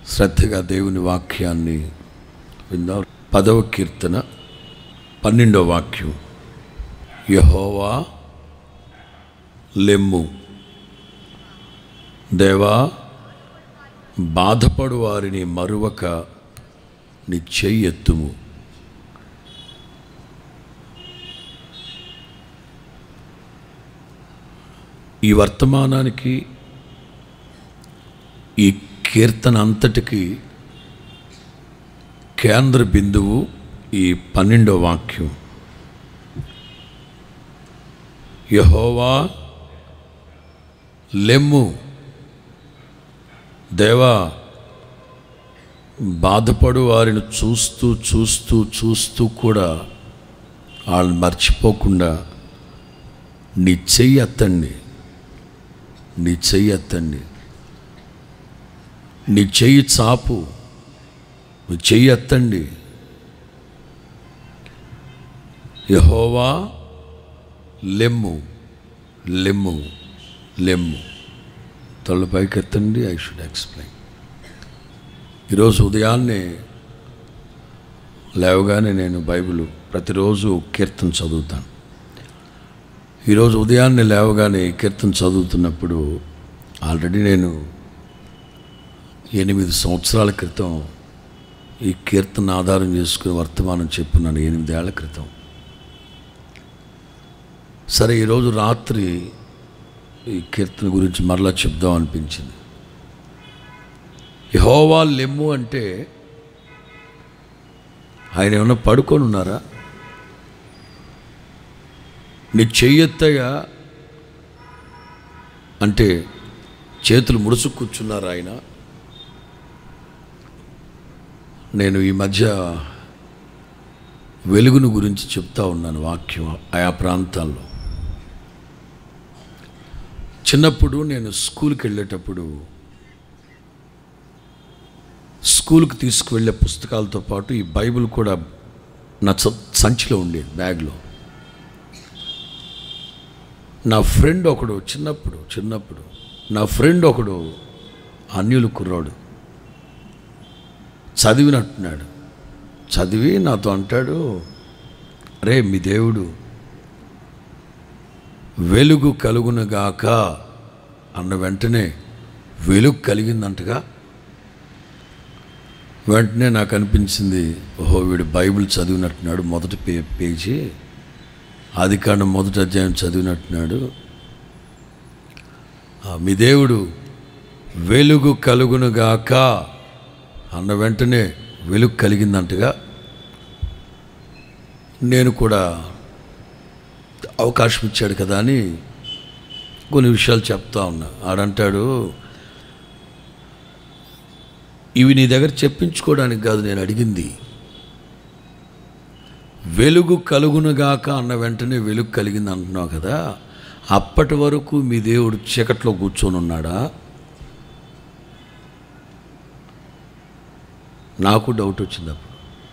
శ్రద్ధగా దేవుని వాక్యాన్ని విందాం పదవ కీర్తన పన్నెండవ వాక్యం యహోవా లెమ్ము దేవా బాధపడు వారిని మరువక నీ చెయ్యెత్తుము ఈ వర్తమానానికి ఈ కీర్తన అంతటికి కేంద్ర బిందువు ఈ పన్నెండో వాక్యం యహోవా లెమ్ము దేవా బాధపడు వారిని చూస్తూ చూస్తూ చూస్తూ కూడా వాళ్ళని మర్చిపోకుండా నీ చెయ్యి ఎత్తండి నీ చెయ్యి ఎత్తండి నీ చెయ్యి చాపు నీ చెయ్యి ఎత్తండి యహోవా లెమ్ము లెమ్ము లెమ్ము తల పైకి ఎత్తండి ఐ షుడ్ ఎక్స్ప్లెయిన్ ఈరోజు ఉదయాన్నే లేవగానే నేను బైబిల్ ప్రతిరోజు కీర్తన చదువుతాను ఈరోజు ఉదయాన్నే లేవగానే కీర్తన చదువుతున్నప్పుడు ఆల్రెడీ నేను ఎనిమిది సంవత్సరాల క్రితం ఈ కీర్తన ఆధారం చేసుకుని వర్తమానం చెప్పున్నాను ఎనిమిదేళ్ల క్రితం సరే ఈరోజు రాత్రి ఈ కీర్తన గురించి మరలా చెప్దాం అనిపించింది యహోవా లెమ్ము అంటే ఆయన ఏమన్నా పడుకొని ఉన్నారా నీ చెయ్యెత్తగా అంటే చేతులు ముడుసు కూర్చున్నారు ఆయన నేను ఈ మధ్య వెలుగును గురించి చెప్తా ఉన్నాను వాక్యం ఆయా ప్రాంతాల్లో చిన్నప్పుడు నేను స్కూల్కి వెళ్ళేటప్పుడు స్కూల్కి తీసుకువెళ్ళే పుస్తకాలతో పాటు ఈ బైబిల్ కూడా నా స- సంచిలో ఉండేది బ్యాగ్లో నా ఫ్రెండ్ ఒకడు చిన్నప్పుడు చిన్నప్పుడు నా ఫ్రెండ్ ఒకడు అన్యులు కుర్రాడు చదివినట్టున్నాడు చదివి నాతో అంటాడు రే మీ దేవుడు వెలుగు కలుగునుగాక అన్న వెంటనే వెలుగు కలిగిందంటగా వెంటనే నాకు అనిపించింది ఓహో వీడు బైబిల్ చదివినట్టున్నాడు మొదటి పే పేజీ ఆది కాండం మొదటి అధ్యాయం చదివినట్టున్నాడు ఆ, మీ దేవుడు వెలుగు కలుగునుగాక అన్న వెంటనే వెలుగు కలిగిందంటగా నేను కూడా అవకాశం ఇచ్చాడు కదా అని కొన్ని విషయాలు చెప్తా ఉన్నా ఆడంటాడు ఇవి నీ దగ్గర చెప్పించుకోవడానికి కాదు నేను అడిగింది వెలుగు కలుగునుగాక అన్న వెంటనే వెలుగు కలిగింది అంటున్నావు కదా అప్పటి వరకు మీ దేవుడు చీకట్లో కూర్చొని ఉన్నాడా నాకు డౌట్ వచ్చింది అప్పుడు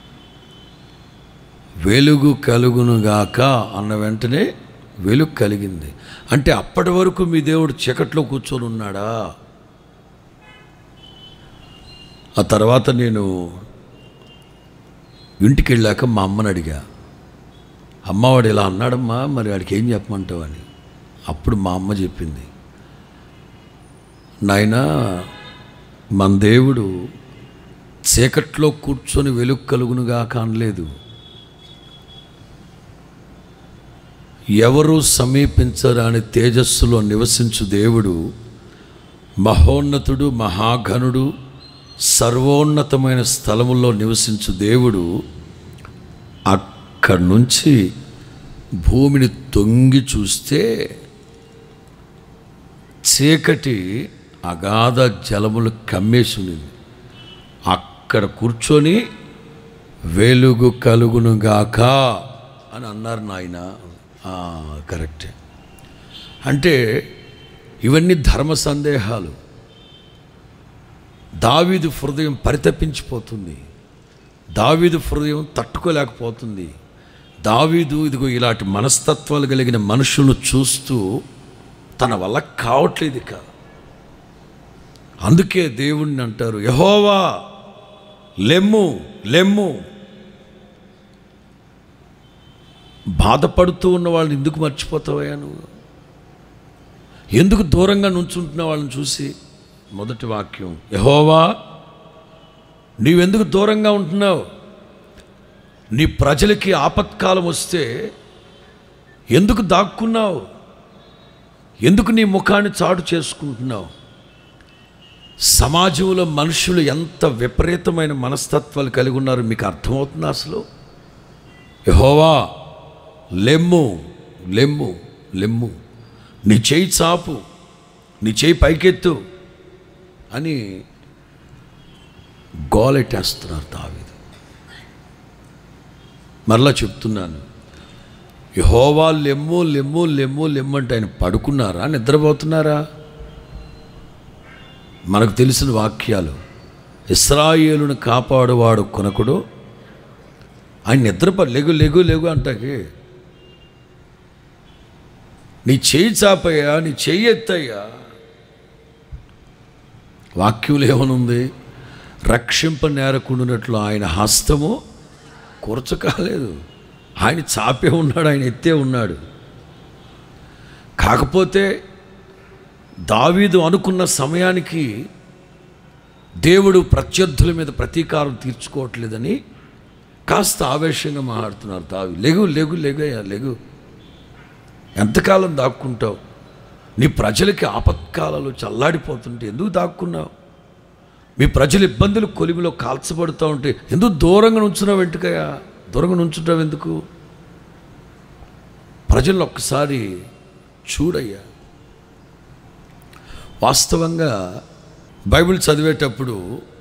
వెలుగు కలుగునుగాక అన్న వెంటనే వెలుగు కలిగింది అంటే అప్పటి వరకు మీ దేవుడు చీకట్లో కూర్చొని ఉన్నాడా ఆ తర్వాత నేను ఇంటికి వెళ్ళాక మా అమ్మని అడిగా అమ్మవాడు ఇలా అన్నాడమ్మా మరి వాడికి ఏం చెప్పమంటావు అని అప్పుడు మా అమ్మ చెప్పింది నాయనా మన దేవుడు చీకట్లో కూర్చొని వెలుగు కలుగునుగా కానలేదు ఎవరు సమీపించరాని తేజస్సులో నివసించు దేవుడు మహోన్నతుడు మహాఘనుడు సర్వోన్నతమైన స్థలములో నివసించు దేవుడు అక్కడి నుంచి భూమిని తొంగి చూస్తే చీకటి అగాధ జలములు కమ్మేసి ఉన్నింది అక్కడ కూర్చొని వెలుగు కలుగునుగాక అని అన్నారు నాయన ఆ, కరెక్టే అంటే ఇవన్నీ ధర్మ సందేహాలు దావీదు హృదయం పరితపించిపోతుంది దావీదు హృదయం తట్టుకోలేకపోతుంది దావీదు ఇదిగో ఇలాంటి మనస్తత్వాలు కలిగిన మనుషులను చూస్తూ తన వల్ల కావట్లేదు ఇక అందుకే దేవుణ్ణి అంటారు యహోవా లెమ్ము లెమ్ము బాధపడుతూ ఉన్న వాళ్ళని ఎందుకు మర్చిపోతావయ్యా నువ్వు ఎందుకు దూరంగా నుంచుంటున్న వాళ్ళని చూసి మొదటి వాక్యం యహోవా నీవెందుకు దూరంగా ఉంటున్నావు నీ ప్రజలకి ఆపత్కాలం వస్తే ఎందుకు దాక్కున్నావు ఎందుకు నీ ముఖాన్ని చాటు చేసుకుంటున్నావు సమాజంలో మనుషులు ఎంత విపరీతమైన మనస్తత్వాలు కలిగి ఉన్నారు మీకు అర్థమవుతుందా అసలు యహోవా లెమ్ము లెమ్ము లెమ్ము నీ చేయి చాపు నీ చేయి పైకెత్తు అని గోలెట్టేస్తున్నారు దావీదు మరలా చెప్తున్నాను యహోవా లెమ్ము లెమ్ము లెమ్ము లెమ్ము అంటే ఆయన పడుకున్నారా నిద్రపోతున్నారా మనకు తెలిసిన వాక్యాలు ఇస్రాయేలును కాపాడువాడు కొనకుడు ఆయన నిద్రప లెగు లెగు లెగు అంటాకి నీ చేయి చాపయ్యా నీ చెయ్యి ఎత్తయ్యా వాక్యంలో ఏమనుంది రక్షింప నేరకుండినట్లు ఆయన హస్తము కూర్చ కాలేదు ఆయన చాపే ఉన్నాడు ఆయన ఎత్తే ఉన్నాడు కాకపోతే దావీదు అనుకున్న సమయానికి దేవుడు ప్రత్యర్థుల మీద ప్రతీకారం తీర్చుకోవట్లేదని కాస్త ఆవేశంగా మాట్లాడుతున్నారు దావి లెగు లెగు లెగయ్యా లెగు ఎంతకాలం దాక్కుంటావు నీ ప్రజలకి ఆపత్కాలాలు చల్లాడిపోతుంటే ఎందుకు దాక్కున్నావు మీ ప్రజలు ఇబ్బందులు కొలిమిలో కాల్చబడుతూ ఉంటే ఎందుకు దూరంగా నుంచున్నావు వెంటుకయ్యా దూరంగా నుంచుంటావు ఎందుకు ప్రజలను ఒక్కసారి చూడయ్యా వాస్తవంగా బైబిల్ చదివేటప్పుడు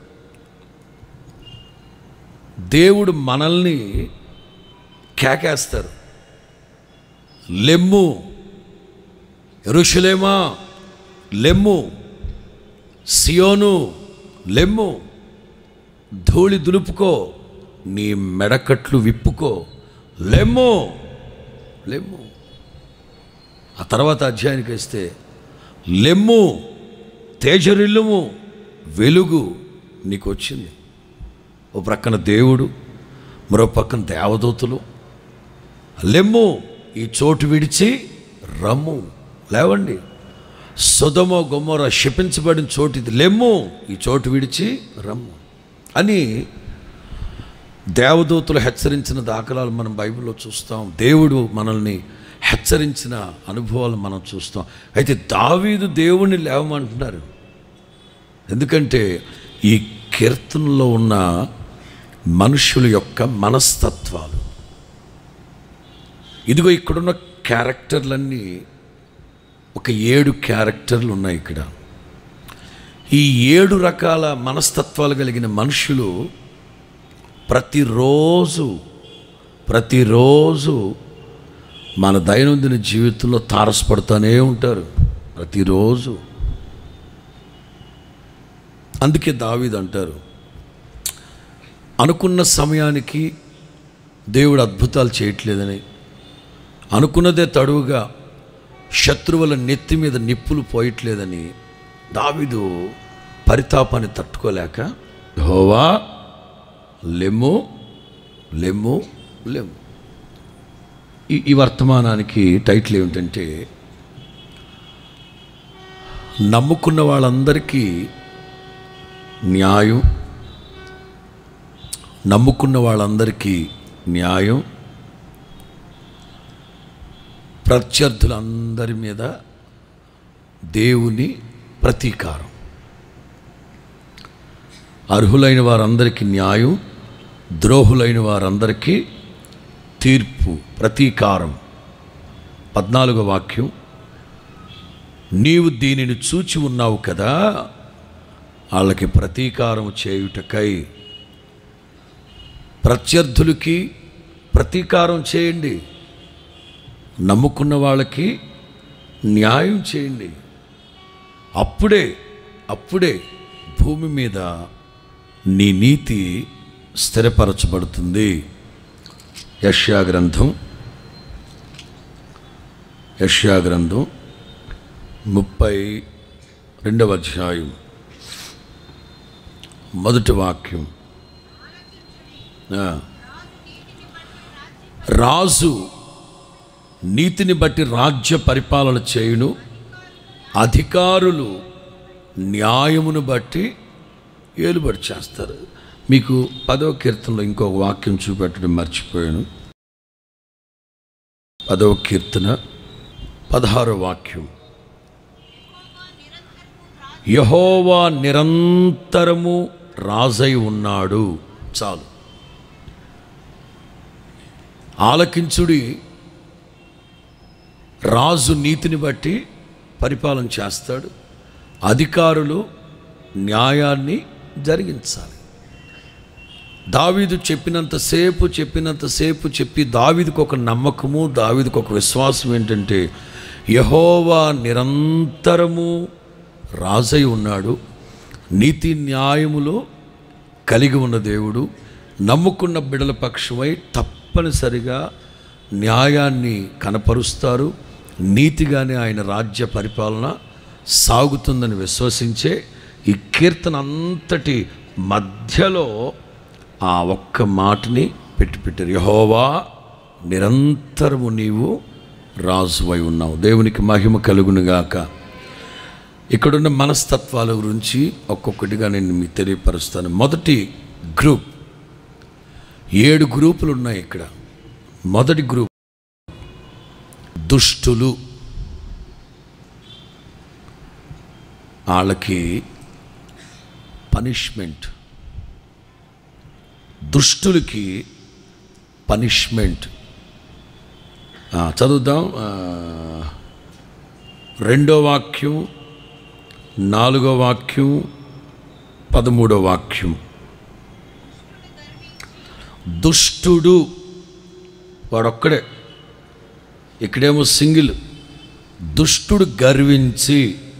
దేవుడు మనల్ని కేకేస్తారు లెమ్ము ఎరుషలేమా లెమ్ము సియోను లెమ్ము ధూళి దులుపుకో నీ మెడకట్లు విప్పుకో లెమ్ము లెమ్ము ఆ తర్వాత అధ్యాయానికి వస్తే లెమ్ము తేజరిల్లుము వెలుగు నీకు వచ్చింది ఓ ప్రక్కన దేవుడు మరో పక్కన దేవదూతలు లెమ్ము ఈ చోటు విడిచి రమ్ము లేవండి సుధమో గొమ్మర శపించబడిన చోటు ఇది లెమ్ము ఈ చోటు విడిచి రమ్ము అని దేవదూతలు హెచ్చరించిన దాఖలాలు మనం బైబిల్లో చూస్తాం దేవుడు మనల్ని హెచ్చరించిన అనుభవాలు మనం చూస్తాం అయితే దావీదు దేవుణ్ణి లేవమంటున్నారు ఎందుకంటే ఈ కీర్తనలో ఉన్న మనుషుల యొక్క మనస్తత్వాలు ఇదిగో ఇక్కడున్న క్యారెక్టర్లన్నీ ఒక ఏడు క్యారెక్టర్లు ఉన్నాయి ఇక్కడ ఈ ఏడు రకాల మనస్తత్వాలు కలిగిన మనుషులు ప్రతిరోజు ప్రతిరోజు మన దైనందిన జీవితంలో తారసపడుతూనే ఉంటారు ప్రతిరోజు అందుకే దావీదు అంటారు అనుకున్న సమయానికి దేవుడు అద్భుతాలు చేయట్లేదని అనుకున్నదే తడువుగా శత్రువుల నెత్తి మీద నిప్పులు పోయట్లేదని దావీదు పరితాపాన్ని తట్టుకోలేక హోవా లెమ్ము లెమ్ము లెమ్ము ఈ ఈ వర్తమానానికి టైటిల్ ఏమిటంటే నమ్ముకున్న వాళ్ళందరికీ న్యాయం నమ్ముకున్న వాళ్ళందరికీ న్యాయం ప్రత్యర్థులందరి మీద దేవుని ప్రతీకారం అర్హులైన వారందరికీ న్యాయం ద్రోహులైన వారందరికీ తీర్పు ప్రతీకారం పద్నాలుగో వాక్యం నీవు దీనిని చూచి ఉన్నావు కదా వాళ్ళకి ప్రతీకారం చేయుటకై ప్రత్యర్థులకి ప్రతీకారం చేయండి నమ్ముకున్న వాళ్ళకి న్యాయం చేయండి అప్పుడే అప్పుడే భూమి మీద నీ నీతి స్థిరపరచబడుతుంది యష్యా గ్రంథం యష్యా గ్రంథం ముప్పై రెండవ అధ్యాయం మొదటి వాక్యం ఆ. రాజు నీతిని బట్టి రాజ్య పరిపాలన చేయును అధికారులు న్యాయమును బట్టి ఏలుబడి చేస్తారు మీకు పదవ కీర్తనలో ఇంకొక వాక్యం చూపెట్టడం మర్చిపోయాను పదవ కీర్తన పదహారో వాక్యం యహోవా నిరంతరము రాజై ఉన్నాడు చాలు ఆలకించుడి రాజు నీతిని బట్టి పరిపాలన చేస్తాడు అధికారులు న్యాయాన్ని జరిగించాలి దావీదు చెప్పినంతసేపు చెప్పినంతసేపు చెప్పి దావీదుకు ఒక నమ్మకము దావీదుకు ఒక విశ్వాసం ఏంటంటే యహోవా నిరంతరము రాజై ఉన్నాడు నీతి న్యాయములో కలిగి ఉన్న దేవుడు నమ్ముకున్న బిడల పక్షమై తప్పనిసరిగా న్యాయాన్ని కనపరుస్తారు నీతిగానే ఆయన రాజ్య పరిపాలన సాగుతుందని విశ్వసించే ఈ కీర్తన అంతటి మధ్యలో ఆ ఒక్క మాటని పెట్టి పెట్టారు యహోవా నిరంతరము నీవు రాజువై ఉన్నావు దేవునికి మహిమ కలుగునుగాక ఇక్కడున్న మనస్తత్వాల గురించి ఒక్కొక్కటిగా నేను మీకు తెలియపరుస్తాను మొదటి గ్రూప్ ఏడు గ్రూపులు ఉన్నాయి ఇక్కడ మొదటి గ్రూప్ దుష్టులు వాళ్ళకి పనిష్మెంట్ దుష్టులకి పనిష్మెంట్ ఆ, చదువుదాం ఆ, రెండో వాక్యం నాలుగో వాక్యం పదమూడో వాక్యం దుష్టుడు వాడొక్కడే ఇక్కడేమో సింగిల్ దుష్టుడు గర్వించి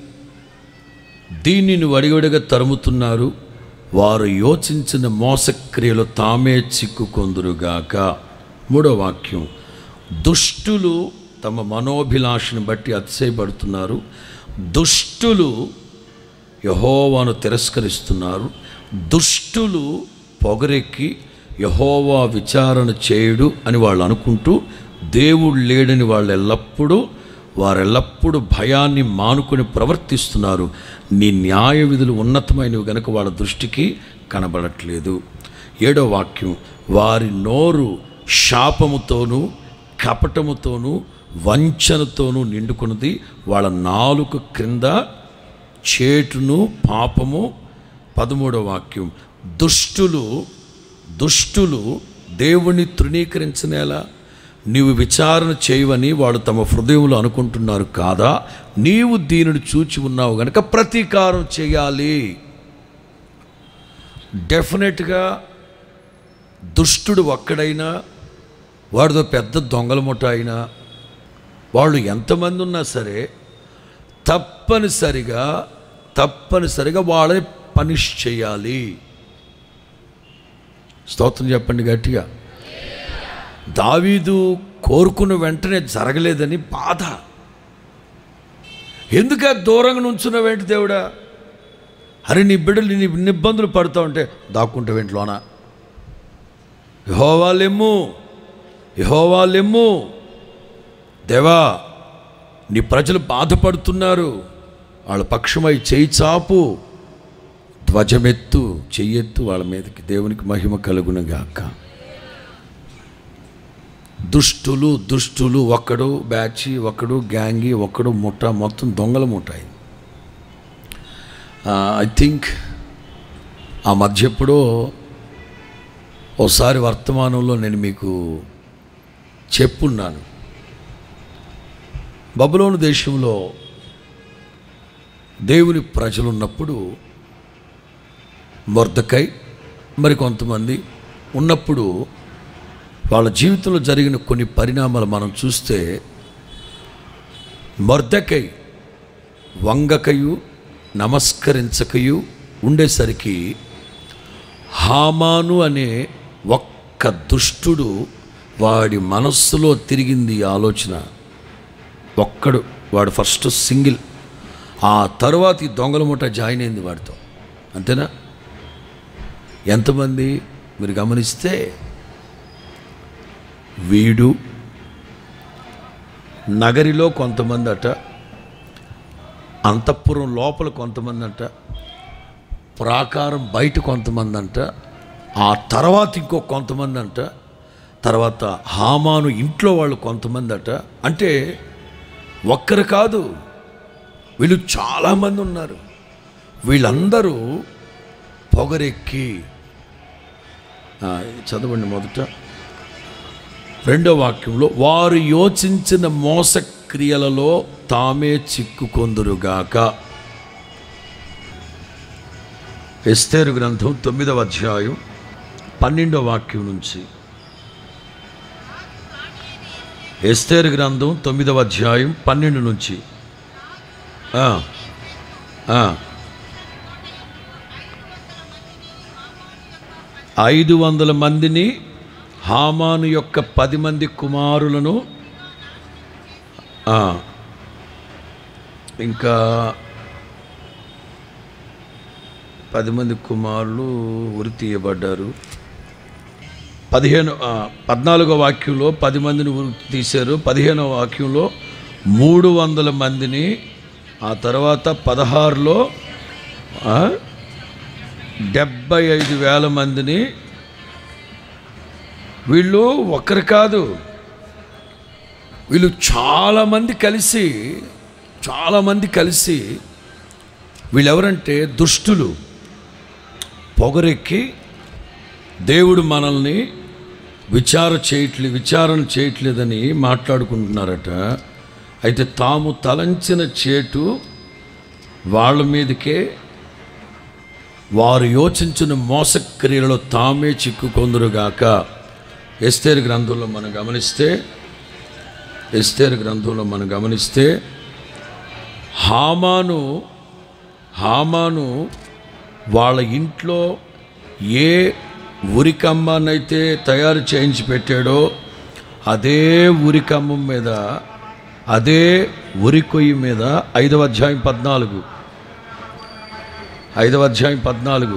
దీనిని వడివడిగా తరుముతున్నారు వారు యోచించిన మోసక్రియలు తామే చిక్కుకొందురుగాక మూడో వాక్యం దుష్టులు తమ మనోభిలాషను బట్టి అతిశయపడుతున్నారు దుష్టులు యహోవాను తిరస్కరిస్తున్నారు దుష్టులు పొగరెక్కి యహోవా విచారణ చేయుడు అని వాళ్ళు అనుకుంటూ దేవుడు లేడని వాళ్ళు ఎల్లప్పుడూ వారెల్లప్పుడూ భయాన్ని మానుకొని ప్రవర్తిస్తున్నారు నీ న్యాయ విధులు ఉన్నతమైనవి గనుక వాళ్ళ దృష్టికి కనబడట్లేదు ఏడో వాక్యం వారి నోరు శాపముతోనూ కపటముతోనూ వంచనతోనూ నిండుకున్నది వాళ్ళ నాలుక క్రింద చేటును పాపము పదమూడో వాక్యం దుష్టులు దుష్టులు దేవుణ్ణి తృణీకరించనేలా నీవు విచారణ చేయవని వాళ్ళు తమ హృదయంలో అనుకుంటున్నారు కాదా నీవు దీనిని చూచి ఉన్నావు గనక ప్రతీకారం చేయాలి డెఫినెట్గా దుష్టుడు ఒక్కడైనా వాడితో పెద్ద దొంగల ముఠ అయినా వాళ్ళు ఎంతమంది ఉన్నా సరే తప్పనిసరిగా తప్పనిసరిగా వాళ్ళని పనిష్ చేయాలి స్తోత్రం చెప్పండి గట్టిగా దావీదు కోరుకున్న వెంటనే జరగలేదని బాధ ఎందుక దూరంగా నుంచున్న వెంట దేవుడా అరే నీ బిడ్డలు నీ ఇన్ని ఇబ్బందులు పడుతూ ఉంటే దాక్కుంటే వెంట్లోనా యహోవాలెమ్ము యహోవాలెమ్ము దేవా నీ ప్రజలు బాధపడుతున్నారు వాళ్ళ పక్షమై చేయి చాపు ధ్వజమెత్తు చెయ్యెత్తు వాళ్ళ మీదకి దేవునికి మహిమ కలుగునుగాక దుష్టులు దుష్టులు ఒకడు బ్యాచి ఒకడు గ్యాంగి ఒకడు ముఠ మొత్తం దొంగల ముఠ ఇది ఐ థింక్ ఆ మధ్య ఎప్పుడో ఓసారి వర్తమానంలో నేను మీకు చెప్పున్నాను బబులోను దేశంలో దేవుని ప్రజలు ఉన్నప్పుడు మొర్దకై మరి కొంతమంది ఉన్నప్పుడు వాళ్ళ జీవితంలో జరిగిన కొన్ని పరిణామాలు మనం చూస్తే మొర్దకై వంగకయు నమస్కరించకయు ఉండేసరికి హామాను అనే ఒక్క దుష్టుడు వాడి మనస్సులో తిరిగింది ఈ ఆలోచన ఒక్కడు వాడు ఫస్ట్ సింగిల్ ఆ తరువాత ఈ దొంగల ముఠ జాయిన్ అయింది వాడితో అంతేనా ఎంతమంది మీరు గమనిస్తే వీడు నగరిలో కొంతమంది అట అంతఃపురం లోపల కొంతమంది అంట ప్రాకారం బయట కొంతమంది అంట ఆ తర్వాత ఇంకో కొంతమంది అంట తర్వాత హామాను ఇంట్లో వాళ్ళు కొంతమంది అట అంటే ఒక్కరు కాదు వీళ్ళు చాలామంది ఉన్నారు వీళ్ళందరూ పొగరెక్కి ఆ, చదవండి మొదట రెండో వాక్యంలో వారు యోచించిన మోసక్రియలలో తామే చిక్కుకొందురుగాక ఎస్తేరు గ్రంథం తొమ్మిదవ అధ్యాయం పన్నెండవ వాక్యం నుంచి ఎస్తేరు గ్రంథం తొమ్మిదవ అధ్యాయం పన్నెండు నుంచి ఆ, ఆ. ఐదు వందల మందిని హామాను యొక్క పది మంది కుమారులను ఆ, ఇంకా పది మంది కుమారులు ఉరి తీయబడ్డారు పదిహేను ఆ, పద్నాలుగో వాక్యంలో పది మందిని ఉరి తీశారు పదిహేనో వాక్యంలో మూడు వందల మందిని ఆ తర్వాత పదహారులో ఆ, డెబ్బై ఐదు వేల మందిని వీళ్ళు ఒక్కరు కాదు వీళ్ళు చాలామంది కలిసి చాలామంది కలిసి వీళ్ళెవరంటే దుష్టులు పొగరెక్కి దేవుడు మనల్ని విచార చేయట్లేదు విచారణ చేయట్లేదని మాట్లాడుకుంటున్నారట అయితే తాము తలంచిన చేటు వాళ్ళ మీదకే వారు యోచించిన మోసక్రియలలో తామే చిక్కుకొందురుగాక ఎస్తేరు గ్రంథంలో మనం గమనిస్తే ఎస్తేరు గ్రంథంలో మనం గమనిస్తే హామాను హామాను వాళ్ళ ఇంట్లో ఏ ఉరికమ్మనైతే తయారు చేయించి పెట్టాడో అదే ఉరికమ్మం మీద అదే ఉరి కొయ్యి మీద ఐదవ అధ్యాయం పద్నాలుగు ఐదవ అధ్యాయం పద్నాలుగు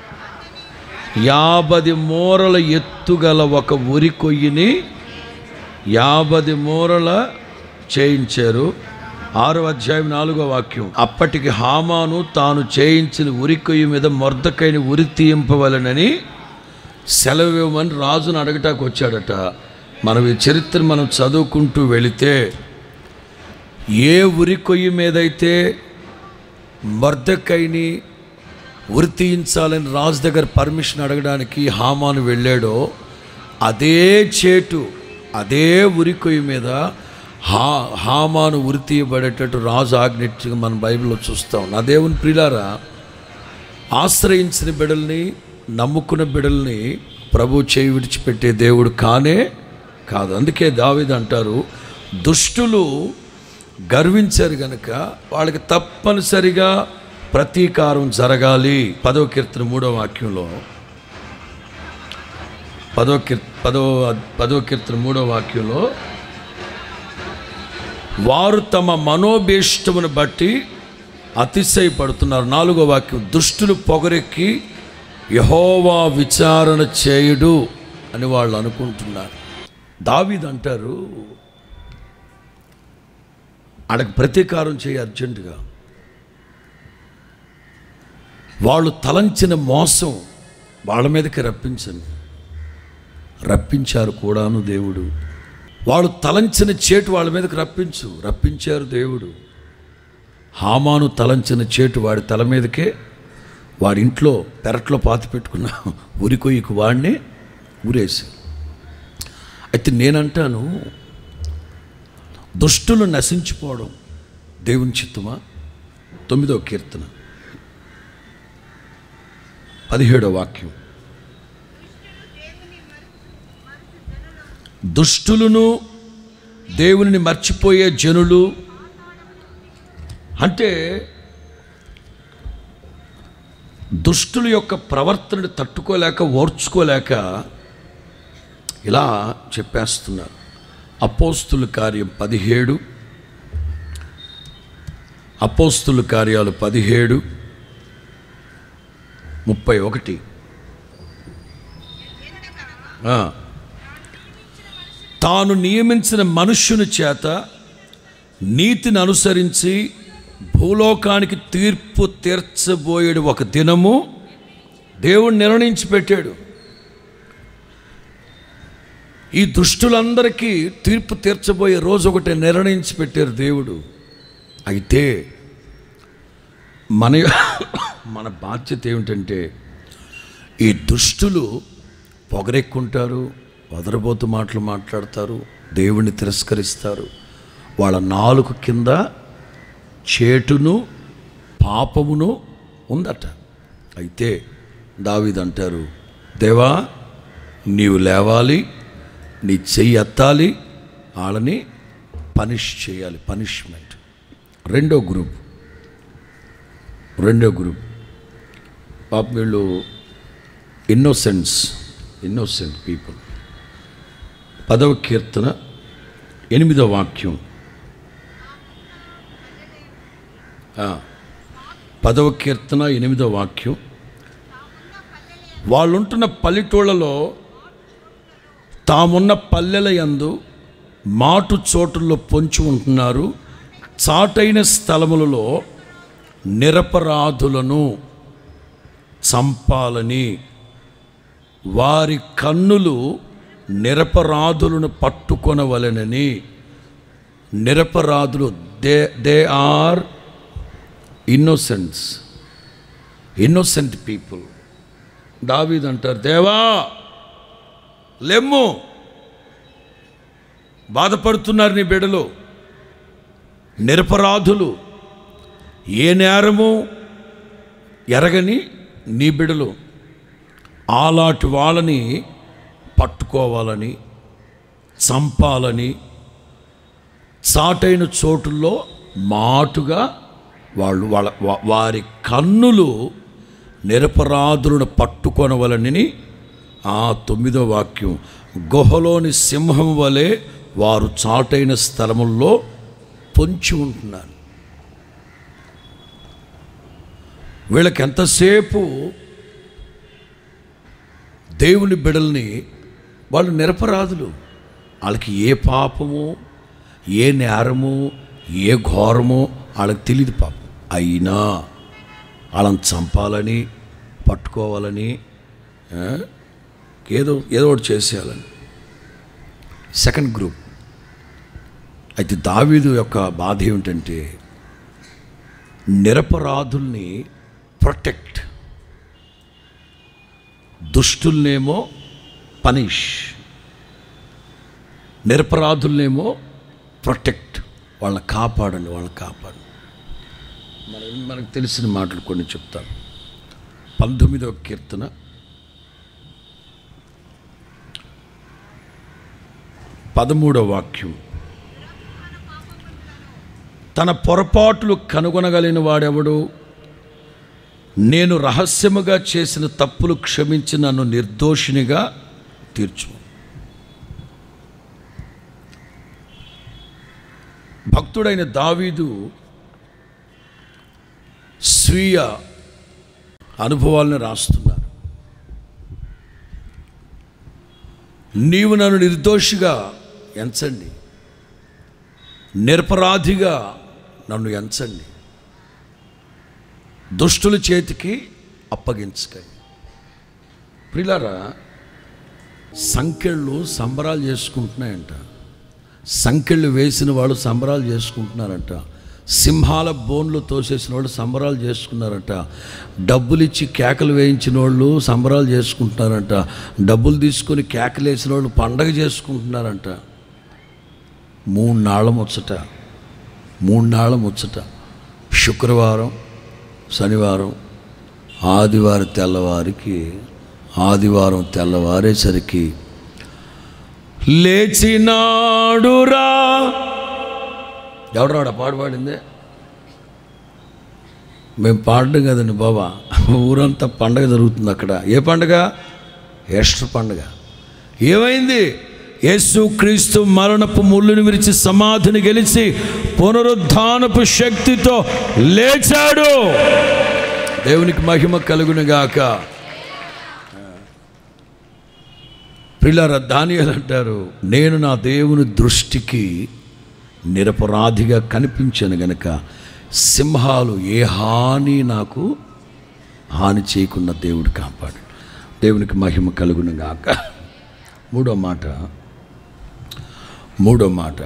యాభై మూరల ఎత్తుగల ఒక ఉరి కొయ్యిని యాభై మూరల చేయించారు ఆరో అధ్యాయం నాలుగో వాక్యం అప్పటికి హామాను తాను చేయించిన ఉరి కొయ్యి మీద మొర్దకైన ఉరి తీయింపవలనని సెలవు ఇవ్వమని రాజును అడగటానికి వచ్చాడట మనం ఈ చరిత్ర మనం చదువుకుంటూ వెళితే ఏ ఉరి కొయ్యి మీదైతే మర్దకైని ఉరి తీయించాలని రాజు దగ్గర పర్మిషన్ అడగడానికి హామాను వెళ్ళాడో అదే చేటు అదే ఉరి కొయ్యి మీద హా హామాను ఉరి తీయబడేటట్టు రాజు ఆజ్ఞించి మన బైబిల్లో చూస్తాం నా దేవుని ప్రియులారా ఆశ్రయించిన బిడల్ని నమ్ముకున్న బిడల్ని ప్రభు చేయి విడిచిపెట్టే దేవుడు కానే కాదు అందుకే దావిది అంటారు దుష్టులు గర్వించారు గనుక వాళ్ళకి తప్పనిసరిగా ప్రతీకారం జరగాలి పదో కీర్తన మూడో వాక్యంలో పదో కీర్ పదో పదో కీర్తన మూడో వాక్యంలో వారు తమ మనోభీష్టమును బట్టి అతిశయపడుతున్నారు నాలుగో వాక్యం దుష్టులు పొగరెక్కి యహోవా విచారణ చేయుడు అని వాళ్ళు అనుకుంటున్నారు దావీద్ అంటారు ఆడకు ప్రతీకారం చేయి అర్జెంటుగా వాళ్ళు తలంచిన మోసం వాళ్ళ మీదకి రప్పించండి రప్పించారు కూడాను దేవుడు వాళ్ళు తలంచిన చేటు వాళ్ళ మీదకి రప్పించు రప్పించారు దేవుడు హామాను తలంచిన చేటు వాడి తల మీదకే వాడి ఇంట్లో పెరట్లో పాతి పెట్టుకున్న ఉరికొయ్యకు వాడిని ఊరేసి అయితే నేనంటాను దుష్టులు నశించిపోవడం దేవుని చిత్తమా తొమ్మిదో కీర్తన పదిహేడో వాక్యం దుష్టులను దేవునిని మర్చిపోయే జనులు అంటే దుష్టుల యొక్క ప్రవర్తనని తట్టుకోలేక ఓర్చుకోలేక ఇలా చెప్పేస్తున్నారు అపోస్తుల కార్యం పదిహేడు అపోస్తుల కార్యాలు పదిహేడు ముప్పై ఒకటి ఆ. తాను నియమించిన మనుష్యుని చేత నీతిని అనుసరించి భూలోకానికి తీర్పు తీర్చబోయేడు ఒక దినము దేవుడు నిర్ణయించి పెట్టాడు ఈ దుష్టులందరికీ తీర్పు తీర్చబోయే రోజు ఒకటి నిర్ణయించి పెట్టారు దేవుడు అయితే మన మన బాధ్యత ఏమిటంటే ఈ దుష్టులు పొగరెక్కుంటారు వదరబోతు మాటలు మాట్లాడతారు దేవుణ్ణి తిరస్కరిస్తారు వాళ్ళ నాలుగు కింద చేటును పాపమును ఉందట అయితే దావీదంటారు దేవా నీవు లేవాలి నీ చెయ్యి ఎత్తాలి వాళ్ళని పనిష్ చేయాలి పనిష్మెంట్ రెండో గ్రూప్ రెండో గ్రూప్ పాప వీళ్ళు ఇన్నోసెన్స్ ఇన్నోసెంట్ పీపుల్ పదవ కీర్తన ఎనిమిదవ వాక్యం ఆ, పదవ కీర్తన ఎనిమిదవ వాక్యం వాళ్ళుంటున్న పల్లెటూళ్ళలో తామున్న పల్లెల యందు మాటు చోటుల్లో పొంచి ఉంటున్నారు చాటైన స్థలములలో నిరపరాధులను చంపాలని వారి కన్నులు నిరపరాధులను పట్టుకొనవలెనని నిరపరాధులు they they are innocents innocent people David అంటారు దేవా లెమ్ము బాధపడుతున్నారు నీ బిడలు నిరపరాధులు ఏ నేరము ఎరగని నీ బిడలు ఆలాంటి వాళ్ళని పట్టుకోవాలని చంపాలని చాటైన చోటుల్లో మాటుగా వాళ్ళు వాళ్ళ వా- వారి కన్నులు నిరపరాధులను పట్టుకొనవలనని ఆ తొమ్మిదో వాక్యం గుహలోని సింహం వలె వారు చాటైన స్థలముల్లో పొంచి ఉంటున్నారు వీళ్ళకి ఎంతసేపు దేవుని బిడల్ని వాళ్ళు నిరపరాధులు వాళ్ళకి ఏ పాపము ఏ నేరము ఏ ఘోరమో వాళ్ళకి తెలియదు పాపం అయినా వాళ్ళని చంపాలని పట్టుకోవాలని ఆ, ఏదో ఏదో ఒకటి చేసేయాలని సెకండ్ గ్రూప్ అయితే దావీదు యొక్క బాధ ఏమిటంటే నిరపరాధుల్ని ప్రొటెక్ట్ దుష్టుల్నేమో పనిష్ నిరపరాధుల్నేమో ప్రొటెక్ట్ వాళ్ళని కాపాడండి వాళ్ళని కాపాడండి మన మనకు తెలిసిన మాటలు కొన్ని చెప్తాను పంతొమ్మిదవ కీర్తన పదమూడవ వాక్యం తన పొరపాట్లు కనుగొనగలిగిన వాడెవడు నేను రహస్యముగా చేసిన తప్పులు క్షమించి నన్ను నిర్దోషినిగా తీర్చు భక్తుడైన దావీదు స్వీయ అనుభవాలను రాస్తున్నారు నీవు నన్ను నిర్దోషిగా ఎంచండి నిరపరాధిగా నన్ను ఎంచండి దుష్టుల చేతికి అప్పగించకండి ప్రిలారా సంఖ్యళ్ళు సంబరాలు చేసుకుంటున్నాయంట సంఖ్యళ్ళు వేసిన వాళ్ళు సంబరాలు చేసుకుంటున్నారంట సింహాల బోన్లు తోసేసిన వాళ్ళు సంబరాలు చేసుకున్నారట డబ్బులు ఇచ్చి కేకలు వేయించిన వాళ్ళు సంబరాలు చేసుకుంటున్నారంట డబ్బులు తీసుకొని కేకలు వేసిన వాళ్ళు పండగ చేసుకుంటున్నారంట మూడు నాళ్ళ ముచ్చట మూడు నాళ్ళ ముచ్చట శుక్రవారం శనివారం ఆదివారం తెల్లవారికి ఆదివారం తెల్లవారేసరికి లేచినాడురా ఎవడరాడ పాడు పాడిందే మేము పాడడం కదండి బాబా ఊరంతా పండగ జరుగుతుంది అక్కడ ఏ పండగ ఎస్టర్ పండగ ఏమైంది యేసు క్రీస్తు మరణపు ముళ్ళుని విరిచి సమాధిని గెలిచి పునరుద్ధానపు శక్తితో లేచాడు దేవునికి మహిమ కలుగునుగాక ప్రిలార దానియలు అంటారు నేను నా దేవుని దృష్టికి నిరపరాధిగా కనిపించాను గనక సింహాలు ఏ హాని నాకు హాని చేయకుండా దేవుడు కాపాడు దేవునికి మహిమ కలుగును గాక మూడో మాట మూడో మాట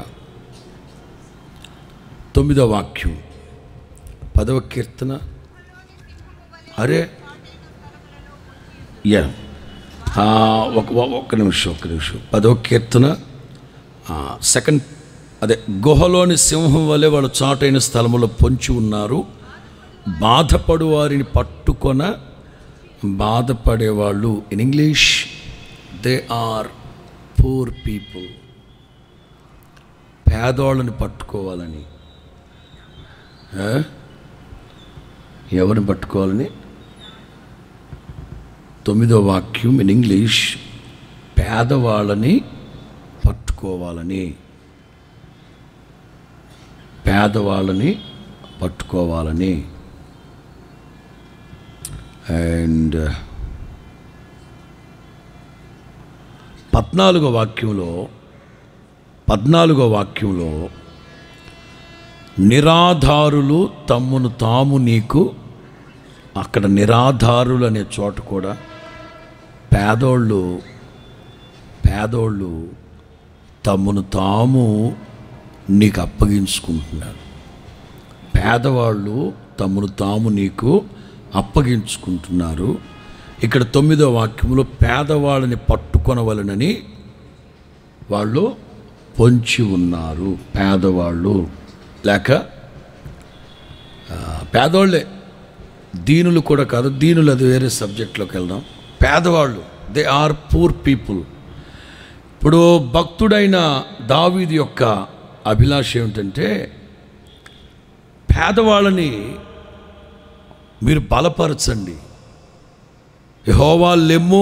తొమ్మిదో వాక్యం పదవ కీర్తన అరే యా ఆ, ఒక ఒక్క నిమిషం ఒక్క నిమిషం పదవ కీర్తన ఆ, సెకండ్ అదే గుహలోని సింహం వలె వాళ్ళు చాటైన స్థలములో పొంచి ఉన్నారు బాధపడు వారిని పట్టుకొన బాధపడేవాళ్ళు in English they are poor people పేదవాళ్ళని పట్టుకోవాలని ఆ? ఎవరిని పట్టుకోవాలని తొమ్మిదో వాక్యం ఇన్ ఇంగ్లీష్ పేదవాళ్ళని పట్టుకోవాలని పేదవాళ్ళని పట్టుకోవాలని అండ్ పద్నాలుగో వాక్యంలో పద్నాలుగో వాక్యంలో నిరాధారులు తమ్మును తాము నీకు అక్కడ నిరాధారులు అనే చోట కూడా పేదోళ్ళు పేదోళ్ళు తమ్మును తాము నీకు అప్పగించుకుంటున్నారు పేదవాళ్ళు తమను తాము నీకు అప్పగించుకుంటున్నారు ఇక్కడ తొమ్మిదో వాక్యంలో పేదవాళ్ళని పట్టుకొనవలనని వాళ్ళు పొంచి ఉన్నారు పేదవాళ్ళు లేక ఆ, పేదోళ్ళే దీనులు కూడా కాదు దీనులు అది వేరే సబ్జెక్ట్లోకి వెళ్దాం పేదవాళ్ళు దే ఆర్ పూర్ పీపుల్ ఇప్పుడు భక్తుడైన దావీది యొక్క అభిలాష ఏమిటంటే పేదవాళ్ళని మీరు బలపరచండి యహోవా లెమ్ము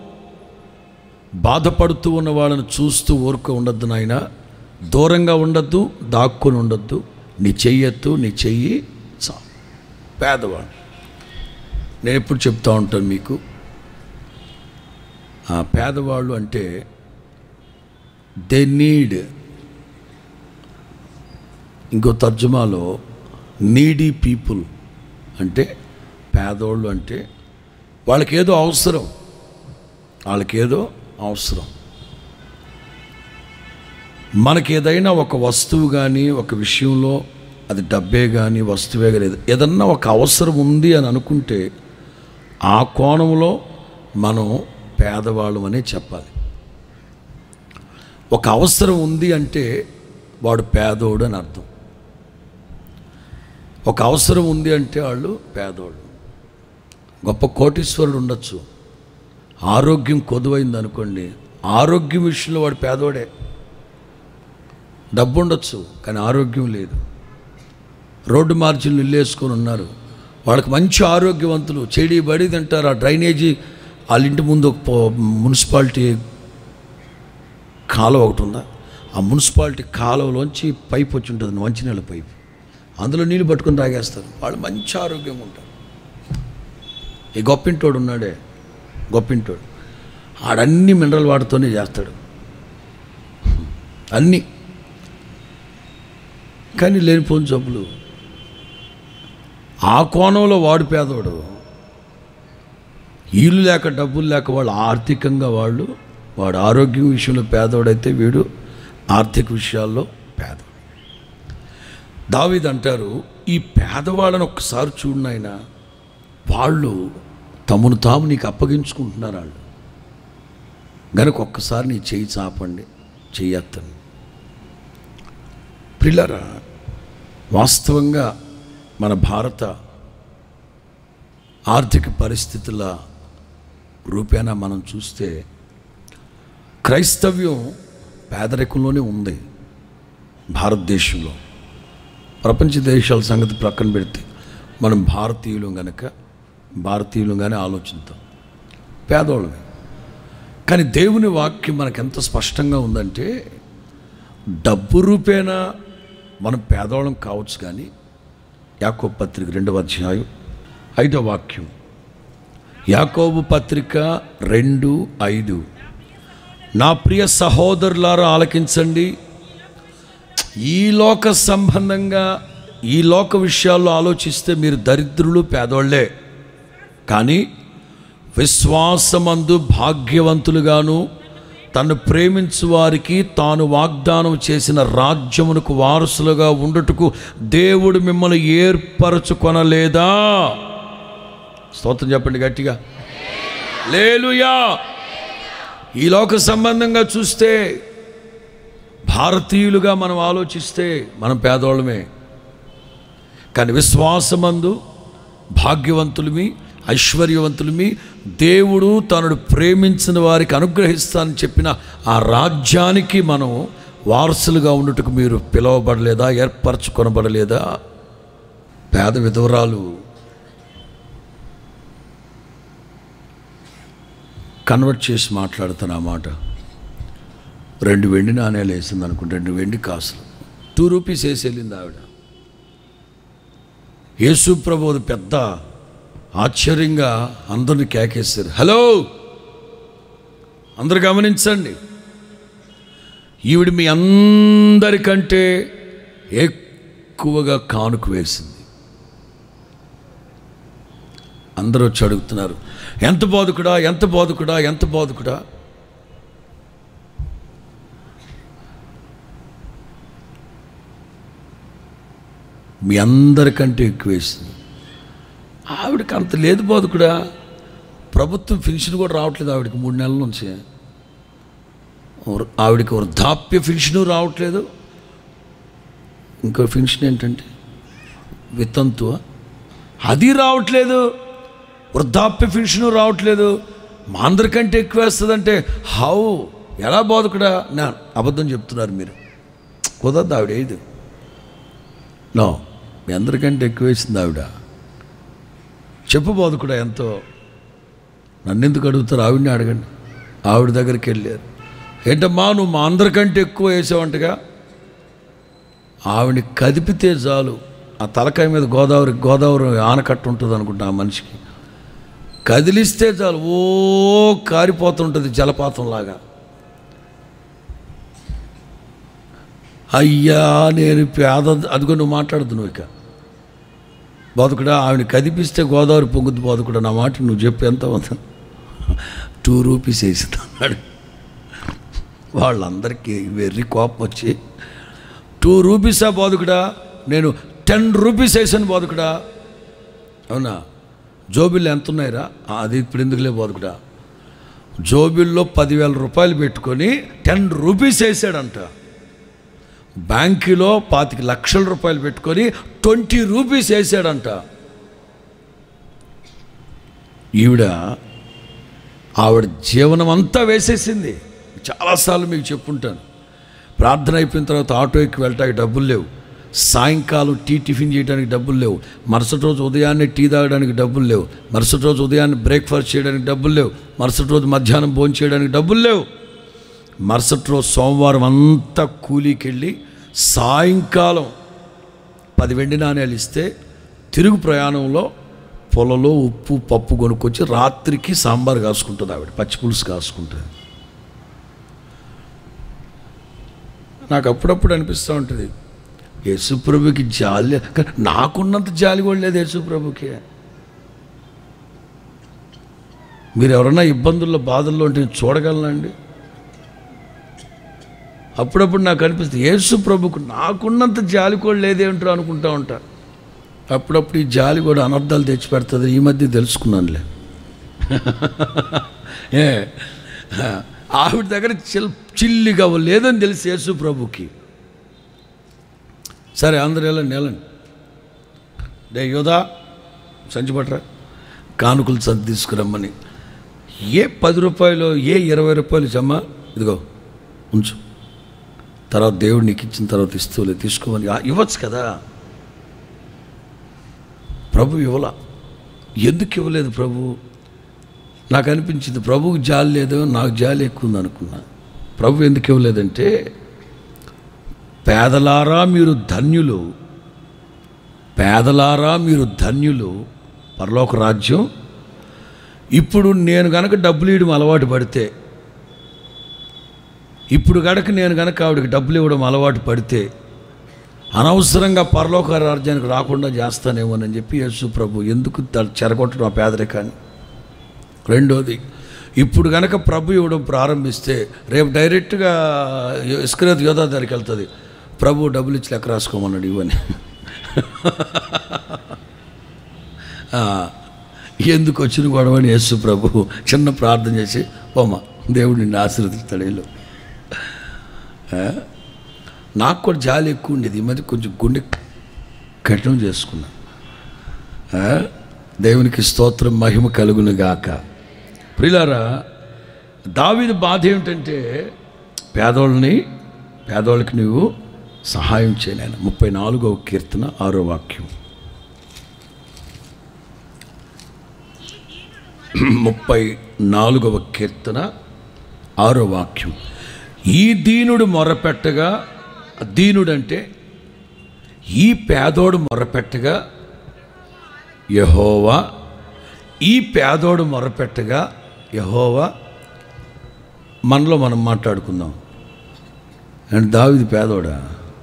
బాధపడుతూ ఉన్న వాళ్ళని చూస్తూ ఊరుకో ఉండొద్దు నాయన దూరంగా ఉండొద్దు దాక్కుని ఉండొద్దు నీ చెయ్యెత్తు నీ చెయ్యి చా పేదవాడు నేను ఎప్పుడు చెప్తా ఉంటాను మీకు ఆ పేదవాళ్ళు అంటే దే నీడ్ ఇంకో తర్జుమాలో నీడీ పీపుల్ అంటే పేదోళ్ళు అంటే వాళ్ళకి ఏదో అవసరం వాళ్ళకి ఏదో అవసరం మనకి ఏదైనా ఒక వస్తువు కానీ ఒక విషయంలో అది డబ్బే కానీ వస్తువే కానీ ఏద- ఏదన్నా ఒక అవసరం ఉంది అని అనుకుంటే ఆ కోణంలో మనం పేదవాళ్ళం అనే చెప్పాలి ఒక అవసరం ఉంది అంటే వాడు పేదోడు అని అర్థం ఒక అవసరం ఉంది అంటే వాళ్ళు పేదోళ్ళు గొప్ప కోటీశ్వరుడు ఉండొచ్చు ఆరోగ్యం కొదువైంది అనుకోండి ఆరోగ్యం విషయంలో వాడు పేదోడే డబ్బు ఉండొచ్చు కానీ ఆరోగ్యం లేదు రోడ్డు మార్జిన్లు ఇల్లు వేసుకొని ఉన్నారు వాళ్ళకి మంచి ఆరోగ్యవంతులు చెడి బడి తింటారు ఆ డ్రైనేజీ వాళ్ళ ఇంటి ముందు ఒక పో- మున్సిపాలిటీ కాలువ ఒకటి ఉందా ఆ మున్సిపాలిటీ కాలువలోంచి పైప్ వచ్చి ఉంటుంది మంచినీళ్ళ పైప్ అందులో నీళ్ళు పట్టుకొని తాగేస్తారు వాళ్ళు మంచి ఆరోగ్యంగా ఉంటారు ఈ గొప్పింటోడు ఉన్నాడే గొప్పింటోడు ఆడన్ని మినరల్ వాటర్తోనే చేస్తాడు అన్నీ కానీ లేనిపోని జబ్బులు ఆ కోణంలో వాడు పేదవాడు ఇల్లు లేక డబ్బులు లేక వాళ్ళు ఆర్థికంగా వాళ్ళు వాడు ఆరోగ్యం విషయంలో పేదవాడైతే వీడు ఆర్థిక విషయాల్లో పేదవాడు దావీద్ అంటారు ఈ పేదవాళ్ళని ఒక్కసారి చూడు నాయన వాళ్ళు తమను తాము నీకు అప్పగించుకుంటున్నారు వాళ్ళు గనుక ఒక్కసారి నీ చెయ్యి చాపండి చెయ్యత్తను ప్రిల్లరా వాస్తవంగా మన భారత ఆర్థిక పరిస్థితుల రూపేణా మనం చూస్తే క్రైస్తవ్యం పేదరికంలోనే ఉంది భారతదేశంలో ప్రపంచ దేశాల సంగతి ప్రక్కన పెడితే మనం భారతీయులు గనక భారతీయులు కానీ ఆలోచిద్దాం పేదోళ్ళమే కానీ దేవుని వాక్యం మనకు ఎంత స్పష్టంగా ఉందంటే డబ్బు రూపేణా మనం పేదవాళ్ళం కావచ్చు కానీ యాకోబు పత్రిక రెండవ అధ్యాయం ఐదవ వాక్యం యాకోబు పత్రిక రెండు ఐదు నా ప్రియ సహోదరులారా ఆలకించండి ఈ లోక సంబంధంగా ఈ లోక విషయాల్లో ఆలోచిస్తే మీరు దరిద్రులు పేదోళ్ళే కానీ విశ్వాసమందు భాగ్యవంతులుగాను తను ప్రేమించు వారికి తాను వాగ్దానం చేసిన రాజ్యమునకు వారసులుగా ఉండుటకు దేవుడు మిమ్మల్ని ఏర్పరచుకొనలేదా స్తోత్రం చెప్పండి గట్టిగా లేలుయా ఈ లోక సంబంధంగా చూస్తే భారతీయులుగా మనం ఆలోచిస్తే మనం పేదోళ్ళమే కానీ విశ్వాసమందు భాగ్యవంతులమి ఐశ్వర్యవంతులమి దేవుడు తనను ప్రేమించిన వారికి అనుగ్రహిస్తానని చెప్పిన ఆ రాజ్యానికి మనం వారసులుగా ఉండుటకు మీరు పిలువబడలేదా ఏర్పరచుకొనబడలేదా పేద విధవరాలు కన్వర్ట్ చేసి మాట్లాడుతాను ఆ మాట రెండు వెండి నాణ్యాలు వేసింది అనుకుంటే రెండు వెండి కాసులు టూ రూపీస్ వేసి వెళ్ళింది ఆవిడ యేసు ప్రభు పెద్ద ఆశ్చర్యంగా అందరిని కేకేశారు హలో అందరు గమనించండి ఈవిడ మీ అందరికంటే ఎక్కువగా కానుక వేసింది అందరూ వచ్చి అడుగుతున్నారు ఎంత బోధకుడా ఎంత బోధకుడా ఎంత బోధకుడా మీ అందరికంటే ఎక్కువ వేసింది ఆవిడకి అంత లేదు బోధకుడా ప్రభుత్వం పెన్షన్ కూడా రావట్లేదు ఆవిడకి మూడు నెలల నుంచి వృ- ఆవిడకి వృద్ధాప్య పెన్షన్ రావట్లేదు ఇంకో పెన్షన్ ఏంటంటే వితంతువ అది రావట్లేదు వృద్ధాప్య పెన్షన్ రావట్లేదు మా అందరికంటే ఎక్కువ వేస్తుందంటే హౌ ఎలా బోధకుడా నా అబద్ధం చెప్తున్నారు మీరు కుదరదు ఆవిడ ఏది నో మీ అందరికంటే ఎక్కువ వేసింది ఆవిడ చెప్పు బోధకుడా ఎంతో నన్ను ఎందుకు అడుగుతారు ఆవిడని అడగండి ఆవిడ దగ్గరికి వెళ్ళారు ఏంటమ్మా నువ్వు మా అందరికంటే ఎక్కువ వేసావంటగా ఆవిడని కదిపితే చాలు ఆ తలకాయ మీద గోదావరి గోదావరి ఆనకట్ట ఉంటుంది అనుకుంటా ఆ మనిషికి కదిలిస్తే చాలు ఓ కారిపోతుంటుంది జలపాతంలాగా అయ్యా నేను పేద అదిగో నువ్వు మాట్లాడదు నువ్వు ఇక బతుకుడా ఆవిడ కదిపిస్తే గోదావరి పొంగుద్ది బతుకుడా నా మాట నువ్వు చెప్పు ఎంత ఉంది టూ రూపీస్ వేసింది అన్నాడు వాళ్ళందరికీ వెర్రి కోపం వచ్చి టూ రూపీసా బోధకుడా నేను టెన్ రూపీస్ వేసాను బోధకుడా అవునా జోబిల్లో ఎంత ఉన్నాయిరా "ఆ, అది ఇప్పుడు ఎందుకులే బోధకుడా జోబిల్లో పదివేల రూపాయలు పెట్టుకొని టెన్ రూపీస్ వేసాడంట బ్యాంకులో పాతిక లక్షల రూపాయలు పెట్టుకొని ట్వంటీ రూపీస్ వేసాడంట ఈవిడ ఆవిడ జీవనం అంతా వేసేసింది చాలాసార్లు మీకు చెప్పుంటాను ప్రార్థన అయిపోయిన తర్వాత ఆటో ఎక్కి వెళ్ళటానికి డబ్బులు లేవు సాయంకాలం టీ టిఫిన్ చేయడానికి డబ్బులు లేవు మరుసటి రోజు ఉదయాన్నే టీ తాగడానికి డబ్బులు లేవు మరుసటి రోజు ఉదయాన్నే బ్రేక్ఫాస్ట్ చేయడానికి డబ్బులు లేవు మరుసటి రోజు మధ్యాహ్నం భోజనం చేయడానికి డబ్బులు లేవు మరుసటి రోజు సోమవారం అంతా కూలీకి వెళ్ళి సాయంకాలం పది వెండి నాణ్యాలు ఇస్తే తిరుగు ప్రయాణంలో పొలలో ఉప్పు పప్పు కొనుక్కొచ్చి రాత్రికి సాంబార్ కాసుకుంటుంది ఆవిడ పచ్చి పులుసు కాసుకుంటుంది నాకు అప్పుడప్పుడు అనిపిస్తూ ఉంటుంది యేసుప్రభుకి జాలి కానీ నాకున్నంత జాలి కూడా లేదు యేసుప్రభుకి మీరు ఎవరైనా ఇబ్బందుల్లో బాధల్లో ఉంటే నేను చూడగలనండి అప్పుడప్పుడు నాకు అనిపిస్తుంది యేసు ప్రభుకు నాకున్నంత జాలి కూడా లేదేంటో అనుకుంటా ఉంటా అప్పుడప్పుడు ఈ జాలి కూడా అనర్థాలు తెచ్చిపెడుతుంది ఈ మధ్య తెలుసుకున్నానులే ఏ ఆవిడ దగ్గర చిల్ చిల్లిగా లేదని తెలిసి యేసు ప్రభుకి సరే అందరూ వెళ్ళండి వెళ్ళండి డే యోధా సంచి పట్టరా కానుకలు సంచి తీసుకురమ్మని ఏ పది రూపాయలు ఏ ఇరవై రూపాయలు జమ్మ ఇదిగో ఉంచు తర్వాత దేవుడు నీకు ఇచ్చిన తర్వాత ఇస్తూలే తీసుకోమని ఆ, ఇవ్వచ్చు కదా ప్రభు ఇవ్వల ఎందుకు ఇవ్వలేదు ప్రభు నాకు అనిపించింది ప్రభువుకి జాలి లేదు నాకు జాలి ఎక్కువ ఉంది అనుకున్నా ప్రభు ఎందుకు ఇవ్వలేదంటే పేదలారా మీరు ధన్యులు పేదలారా మీరు ధన్యులు పరలోక రాజ్యం ఇప్పుడు నేను గనక డబ్బులు ఇవ్వడం అలవాటు పడితే ఇప్పుడు గడక నేను గనక ఆవిడకి డబ్బులు ఇవ్వడం అలవాటు పడితే అనవసరంగా పరలోక రాజ్యానికి రాకుండా చేస్తానేమోనని చెప్పి యేసు ప్రభు ఎందుకు త- చెరగొట్టడం ఆ పేదరికాన్ని రెండోది ఇప్పుడు గనక ప్రభు ఇవ్వడం ప్రారంభిస్తే రేపు డైరెక్ట్గా ఇస్కరేత్ యోధా దగ్గరికి వెళ్తుంది ప్రభు డబ్బులు ఇచ్చి లెక్క రాసుకోమన్నాడు ఇవని ఆ, ఎందుకు వచ్చిన గొడవని యేసు ప్రభు చిన్న ప్రార్థన చేసి పోమా దేవుడు నిన్ను ఆశీర్వదిస్తాడు వెళ్ళు. ఆ, నాకు కూడా జాలి ఎక్కువ ఉండేది ఈ మధ్య కొంచెం గుండె కఠినం చేసుకున్నా ఆ, దేవునికి స్తోత్రం మహిమ కలుగును గాక ప్రిలారా దావీదు బాధ ఏమిటంటే పేదోళ్ళని పేదోళ్ళకి నువ్వు సహాయం చేయలేను ముప్పై నాలుగవ కీర్తన ఆరో వాక్యం ముప్పై నాలుగవ కీర్తన ఆరో వాక్యం ఈ దీనుడు మొరపెట్టగా దీనుడంటే ఈ పేదోడు మొరపెట్టగా యహోవా ఈ పేదోడు మొరపెట్టగా యహోవా మనలో మనం మాట్లాడుకుందాం అండ్ దావిది పేదోడా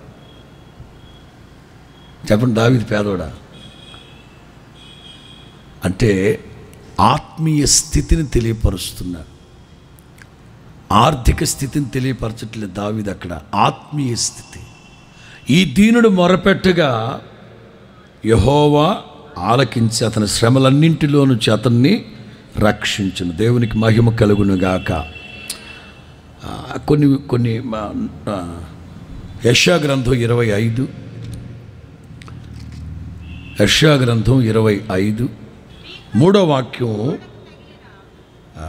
చెప్పండి దావిది పేదోడా అంటే ఆత్మీయ స్థితిని తెలియపరుస్తున్నారు ఆర్థిక స్థితిని తెలియపరచట్లేదు దావిది అక్కడ ఆత్మీయ స్థితి ఈ దీనుడు మొరపెట్టగా యహోవా ఆలకించి అతని శ్రమలన్నింటిలో నుంచి అతన్ని రక్షించును దేవునికి మహిమ కలుగునుగాక ఆ, కొన్ని కొన్ని మా, ఆ, యెషయా గ్రంథం ఇరవై ఐదు యెషయా గ్రంథం ఇరవై ఐదు మూడో వాక్యం ఆ,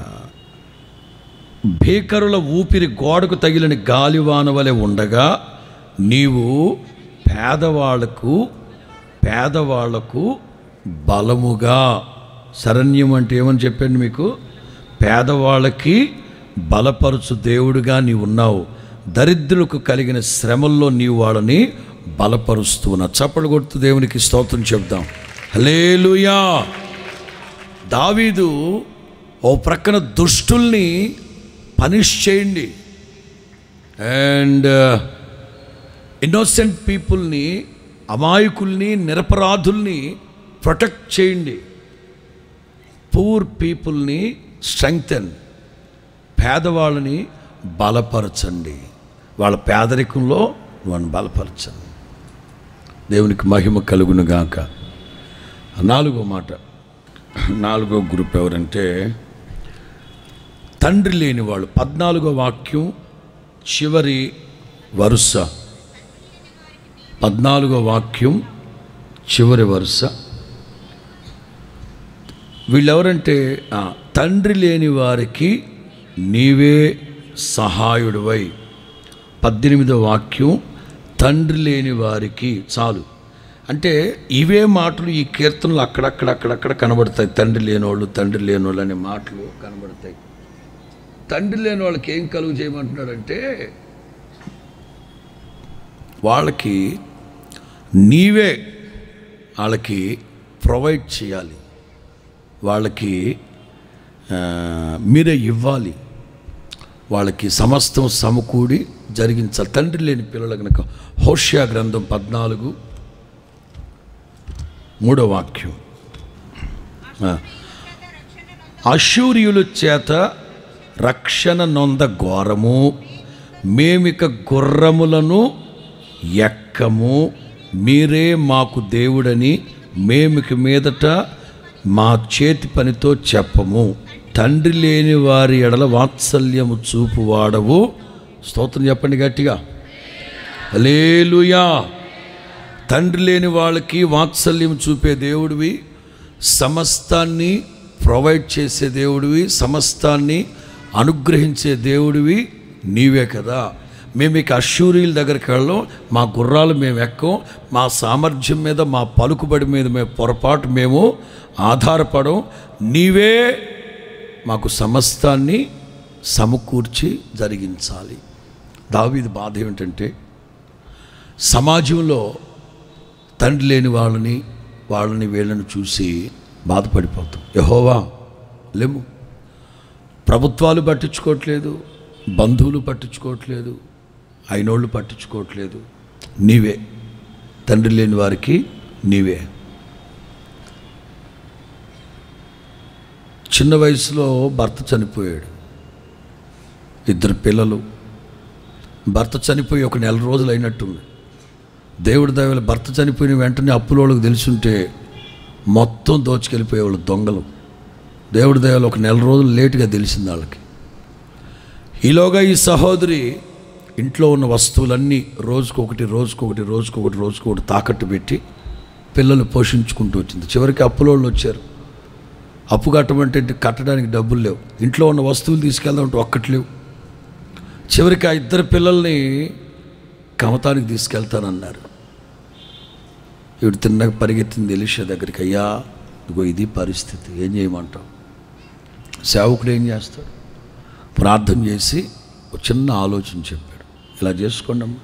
భీకరుల ఊపిరి గోడకు తగిలిన గాలివాన వలె ఉండగా నీవు పేదవాళ్లకు పేదవాళ్లకు బలముగా శరణ్యం అంటే ఏమని చెప్పాను మీకు పేదవాళ్ళకి బలపరుచు దేవుడుగా నీవు ఉన్నావు దరిద్రులకు కలిగిన శ్రమల్లో నీవు వాళ్ళని బలపరుస్తూ ఉన్నావు చప్పలు కొడుతూ దేవునికి స్తోత్రం చెప్దాం హలేలుయా దావీదు ఓ ప్రక్కన దుష్టుల్ని పనిష్ చేయండి అండ్ ఇన్నోసెంట్ పీపుల్ని అమాయకుల్ని నిరపరాధుల్ని ప్రొటెక్ట్ చేయండి పూర్ పీపుల్ని స్ట్రెంగ్తెన్ పేదవాళ్ళని బలపరచండి వాళ్ళ పేదరికంలో వాళ్ళని బలపరచండి దేవునికి మహిమ కలుగును గాక నాలుగో మాట నాలుగో గ్రూప్ ఎవరంటే తండ్రి లేని వాళ్ళు పద్నాలుగో వాక్యం చివరి వరుస పద్నాలుగో వాక్యం చివరి వరుస వీళ్ళెవరంటే ఆ, తండ్రి లేని వారికి నీవే సహాయుడివై పద్దెనిమిదో వాక్యం తండ్రి లేని వారికి చాలు అంటే ఇవే మాటలు ఈ కీర్తనలు అక్కడక్కడ అక్కడక్కడ కనబడతాయి తండ్రి లేనోళ్ళు తండ్రి లేనోళ్ళు అనే మాటలు కనబడతాయి తండ్రి లేని వాళ్ళకి ఏం కలుగు చేయమంటున్నాడంటే వాళ్ళకి నీవే వాళ్ళకి ప్రొవైడ్ చేయాలి వాళ్ళకి ఆ, మీరే ఇవ్వాలి వాళ్ళకి సమస్తం సమకూడి జరిగించాలి తండ్రి లేని పిల్లలు కనుక హోష్యా గ్రంథం పద్నాలుగు మూడో వాక్యం ఆ. అశూరియుల చేత రక్షణ నొంద ఘోరము మేమిక గుర్రములను ఎక్కము మీరే మాకు దేవుడని మేమిక మీదట మా చేతి పనితో చెప్పము తండ్రి లేని వారి ఎడల వాత్సల్యము చూపు వాడవు స్తోత్రం చెప్పండి గట్టిగా అలేలుయా తండ్రి లేని వాళ్ళకి వాత్సల్యం చూపే దేవుడివి సమస్తాన్ని ప్రొవైడ్ చేసే దేవుడివి సమస్తాన్ని అనుగ్రహించే దేవుడివి నీవే కదా మేము ఇక అశూరియుల దగ్గరికి వెళ్ళం మా గుర్రాలు మేము ఎక్కం మా సామర్థ్యం మీద మా పలుకుబడి మీద మేము పొరపాటు మేము ఆధారపడం నీవే మాకు సమస్తాన్ని సమకూర్చి జరిగించాలి దావీది బాధ ఏమిటంటే సమాజంలో తండ్రి లేని వాళ్ళని వాళ్ళని వీళ్ళని చూసి బాధపడిపోతాం యహోవా లేము ప్రభుత్వాలు పట్టించుకోవట్లేదు బంధువులు పట్టించుకోవట్లేదు అయినోళ్ళు పట్టించుకోవట్లేదు నీవే తండ్రి లేని వారికి నీవే చిన్న వయసులో భర్త చనిపోయాడు ఇద్దరు పిల్లలు భర్త చనిపోయి ఒక నెల రోజులు అయినట్టుంది దేవుడి దయవల్ల భర్త చనిపోయిన వెంటనే అప్పులోళ్ళకి తెలుసుంటే మొత్తం దోచుకెళ్ళిపోయేవాళ్ళు దొంగలు దేవుడి దయవల్ల ఒక నెల రోజులు లేటుగా తెలిసింది వాళ్ళకి ఈలోగా ఈ సహోదరి ఇంట్లో ఉన్న వస్తువులన్నీ రోజుకొకటి రోజుకొకటి రోజుకొకటి రోజుకొకటి తాకట్టు పెట్టి పిల్లలు పోషించుకుంటూ వచ్చింది చివరికి అప్పులోళ్ళు వచ్చారు అప్పు కట్టమంటే కట్టడానికి డబ్బులు లేవు ఇంట్లో ఉన్న వస్తువులు తీసుకెళ్దామంటే ఒక్కటి లేవు చివరికి ఆ ఇద్దరు పిల్లల్ని కమతానికి తీసుకెళ్తానన్నారు ఇవి తిన్నాక పరిగెత్తింది ఎలిషా దగ్గరికి అయ్యా ఇదిగో ఇది పరిస్థితి ఏం చేయమంటావు సేవకుడు ఏం చేస్తాడు ప్రార్థన చేసి ఒక చిన్న ఆలోచన చెప్పాడు ఇలా చేసుకోండి అమ్మా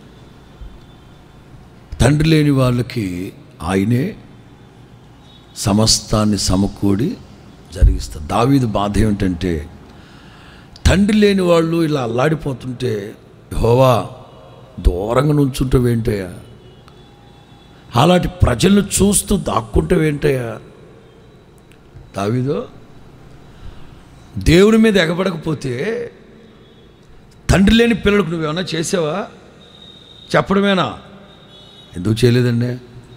తండ్రి లేని వాళ్ళకి ఆయనే సమస్తాన్ని సమకూడి జరిగిస్తారు దావీదు బాధ ఏమిటంటే తండ్రి లేని వాళ్ళు ఇలా అల్లాడిపోతుంటే హోవా దూరంగా నుంచుంటావేంటయ్యా అలాంటి ప్రజలను చూస్తూ దాక్కుంటావేంటయ్యా దావీదో దేవుని మీద ఎగబడకపోతే తండ్రి లేని పిల్లలకు నువ్వేమన్నా చేసావా చెప్పడమేనా ఎందుకు చేయలేదండి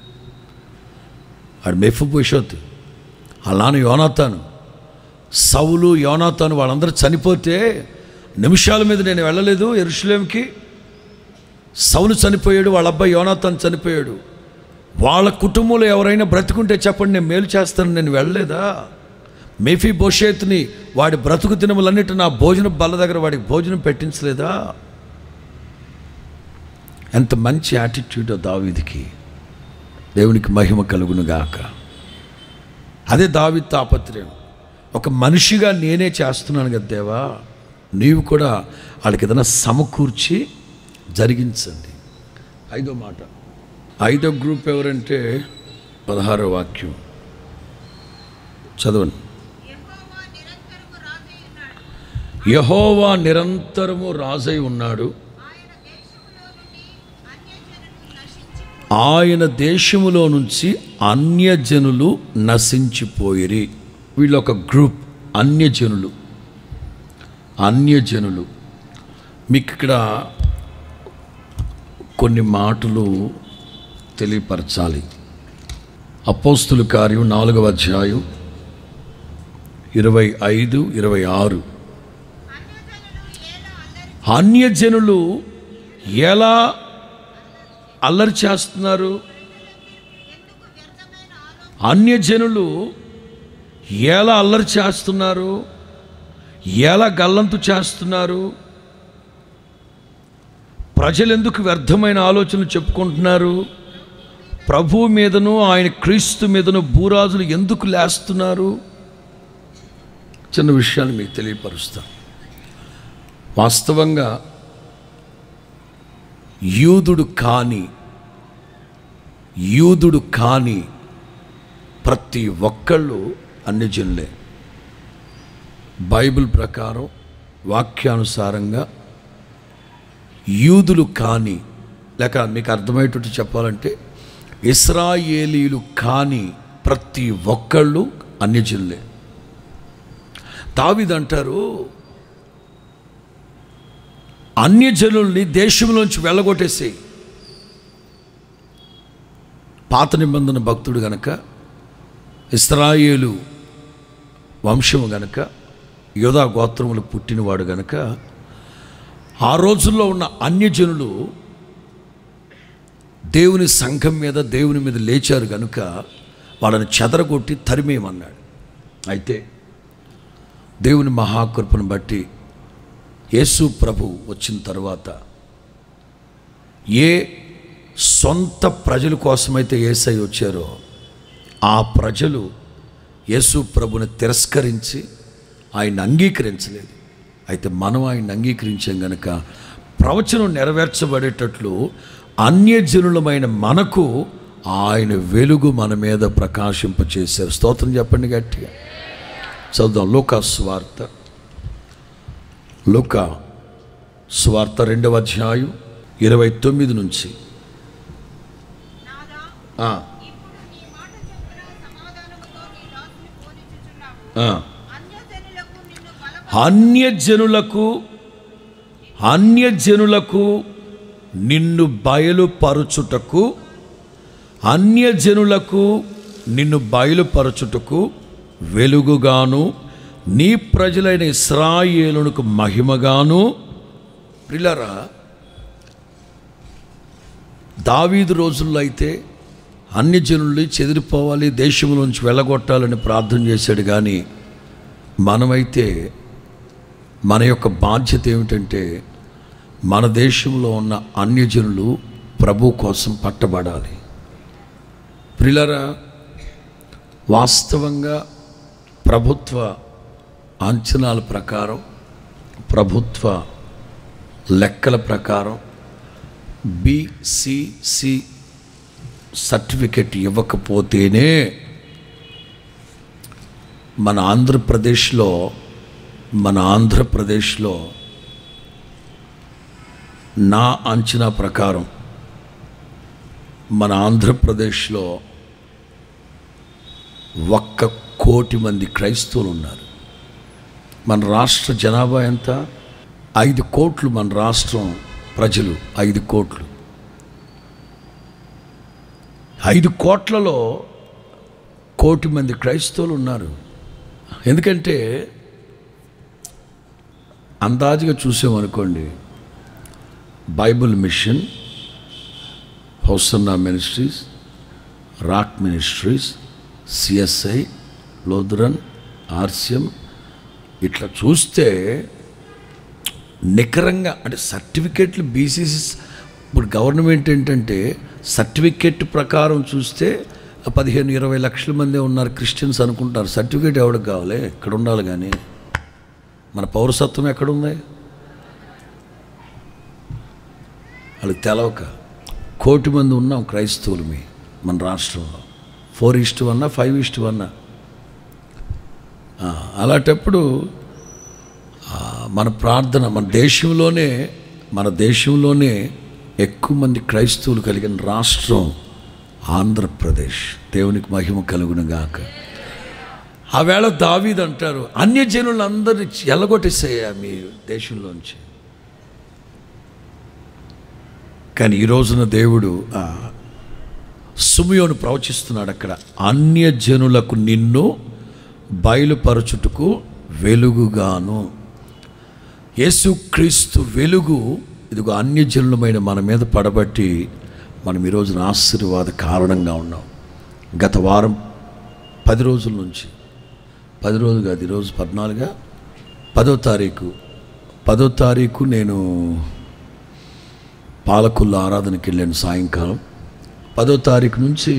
ఆడు మెఫు భవిష్యత్ అలానే యోనాతాను సౌలు యోనాతాను వాళ్ళందరూ చనిపోతే నిమిషాల మీద నేను వెళ్ళలేదు ఎరుషులేంకి సౌలు చనిపోయాడు వాళ్ళ అబ్బాయి యోనాతాన్ చనిపోయాడు వాళ్ళ కుటుంబంలో ఎవరైనా బ్రతుకుంటే చెప్పండి నేను మేలు చేస్తాను నేను వెళ్ళలేదా మేఫీ భోషేత్ని వాడి బ్రతుకు దినములన్నిటి నా భోజనం బల్ల దగ్గర వాడికి భోజనం పెట్టించలేదా ఎంత మంచి యాటిట్యూడ్ దావిదికి దేవునికి మహిమ కలుగును గాక అదే దావి తాపత్రయం ఒక మనిషిగా నేనే చేస్తున్నాను కదా దేవా నీవు కూడా వాళ్ళకి ఏదైనా సమకూర్చి జరిగించండి ఐదో మాట ఐదో గ్రూప్ ఎవరంటే పదహారో వాక్యం చదవండి యెహోవా నిరంతరము రాజై ఉన్నాడు ఆయన ఆయన దేశములో నుండి అన్యజనులు నశించి దేశములో నుంచి అన్యజనులు నశించిపోయిరి వీళ్ళు ఒక గ్రూప్ అన్యజనులు అన్యజనులు మీకు ఇక్కడ కొన్ని మాటలు తెలియపరచాలి అపోస్తుల కార్యం నాలుగవ అధ్యాయం ఇరవై ఐదు ఇరవై ఆరు అన్యజనులు అన్యజనులు ఎలా అల్లరి ఎలా అల్లరి చేస్తున్నారు ఎందుకు వ్యర్థమైన ఆలోచన అన్యజనులు ఎలా అల్లరి చేస్తున్నారు ఎలా గల్లంతు చేస్తున్నారు ప్రజలు ఎందుకు వ్యర్థమైన ఆలోచనలు చెప్పుకుంటున్నారు ప్రభు మీదను ఆయన క్రీస్తు మీదను భూరాజులు ఎందుకు లేస్తున్నారు చిన్న విషయాన్ని మీకు తెలియపరుస్తాను వాస్తవంగా యూదుడు కాని యూదుడు కాని ప్రతి ఒక్కళ్ళు అన్యజనులే బైబిల్ ప్రకారం వాక్యానుసారంగా యూదులు కాని లేక మీకు అర్థమయ్యేటట్టు చెప్పాలంటే ఇస్రాయేలీలు కాని ప్రతి ఒక్కళ్ళు అన్యజనులే దావిదంటారు అన్యజనుల్ని దేశంలోంచి వెళ్ళగొట్టేసేయి పాత నిబంధన భక్తుడు గనక ఇస్రాయేలు వంశము గనక యోధా గోత్రములు పుట్టినవాడు గనక ఆ రోజుల్లో ఉన్న అన్యజనులు దేవుని సంఘం మీద దేవుని మీద లేచారు గనుక వాళ్ళని చెదరగొట్టి తరిమేయమన్నాడు అయితే దేవుని మహాకృపను బట్టి యేసు ప్రభు వచ్చిన తర్వాత ఏ సొంత ప్రజల కోసమైతే ఏసై వచ్చారో ఆ ప్రజలు యేసు ప్రభుని తిరస్కరించి ఆయన అంగీకరించలేదు అయితే మనం ఆయన అంగీకరించాం గనక ప్రవచనం నెరవేర్చబడేటట్లు అన్యజనులమైన మనకు ఆయన వెలుగు మన మీద ప్రకాశింపచేశారు స్తోత్రం చెప్పండి గట్టిగా చదువుదాం లోకా స్వార్త లుక స్వార్థ రెండవ అధ్యాయం ఇరవై తొమ్మిది నుంచి నాదా ఆ, ఇప్పుడు నీ మాట చొప్పున సమాధానముతో నీ దాసుని పోనిచుచున్నావు ఆ. అన్యజనులకు నిన్ను బలప అన్యజనులకు అన్యజనులకు నిన్ను బయలుపరచుటకు అన్యజనులకు నిన్ను బయలుపరచుటకు వెలుగుగాను నీ ప్రజలైన ఇస్రాయేలునకు మహిమగాను ప్రిలరా దావీదు రోజుల్లో అయితే అన్ని జనుల్ని చెదిరిపోవాలి దేశంలోంచి వెళ్ళగొట్టాలని ప్రార్థన చేశాడు కానీ మనమైతే మన యొక్క బాధ్యత ఏమిటంటే మన దేశంలో ఉన్న అన్యజనులు ప్రభు కోసం పట్టబడాలి ప్రిలరా వాస్తవంగా ప్రభుత్వ అంచనాల ప్రకారం ప్రభుత్వ లెక్కల ప్రకారం బిసిసి సర్టిఫికెట్ ఇవ్వకపోతేనే మన ఆంధ్రప్రదేశ్లో మన ఆంధ్రప్రదేశ్లో నా అంచనా ప్రకారం మన ఆంధ్రప్రదేశ్లో ఒక్క కోటి మంది క్రైస్తవులు ఉన్నారు మన రాష్ట్ర జనాభా ఎంత ఐదు కోట్లు మన రాష్ట్రం ప్రజలు ఐదు కోట్లు ఐదు కోట్లలో కోటి మంది క్రైస్తవులు ఉన్నారు ఎందుకంటే అందాజుగా చూసామనుకోండి Bible mission Hosanna ministries rock ministries CSI Lutheran RCM ఇట్లా చూస్తే నికరంగా అంటే సర్టిఫికెట్లు బీసీసీ ఇప్పుడు గవర్నమెంట్ ఏంటంటే సర్టిఫికెట్ ప్రకారం చూస్తే పదిహేను ఇరవై లక్షల మంది ఉన్నారు క్రిస్టియన్స్ అనుకుంటారు సర్టిఫికేట్ ఎవరికి కావాలి ఇక్కడ ఉండాలి కానీ మన పౌరసత్వం ఎక్కడుంది వాళ్ళకి తెలవక కోటి మంది ఉన్నాం క్రైస్తవులు మీ మన రాష్ట్రంలో ఫోర్ ఇస్టు వన్నా ఫైవ్ ఇస్టు వన్నా అలాంటప్పుడు ఆ, మన ప్రార్థన మన దేశంలోనే మన దేశంలోనే ఎక్కువ మంది క్రైస్తవులు కలిగిన రాష్ట్రం ఆంధ్రప్రదేశ్ దేవునికి మహిమ కలుగును గాక ఆవేళ దావీద్ అంటారు అన్యజనులందరినీ ఎల్లగొట్టేసేయా మీ దేశంలోంచి కానీ ఈ రోజున దేవుడు ఆ, సుమియోను ప్రవచిస్తున్నాడు అక్కడ అన్యజనులకు నిన్ను బయలుపరచుటకు వెలుగుగాను యేసుక్రీస్తు వెలుగు ఇదిగో అన్యజనులమైన మన మీద పడబట్టి మనం ఈ రోజున ఆశీర్వాద కారణంగా ఉన్నాం గత వారం పది రోజుల నుంచి పది రోజులు కాదు ఈరోజు పద్నాలుగా పదో తారీఖు పదో తారీఖు నేను పాలకొల్లు ఆరాధనకి వెళ్ళాను సాయంకాలం పదో తారీఖు నుంచి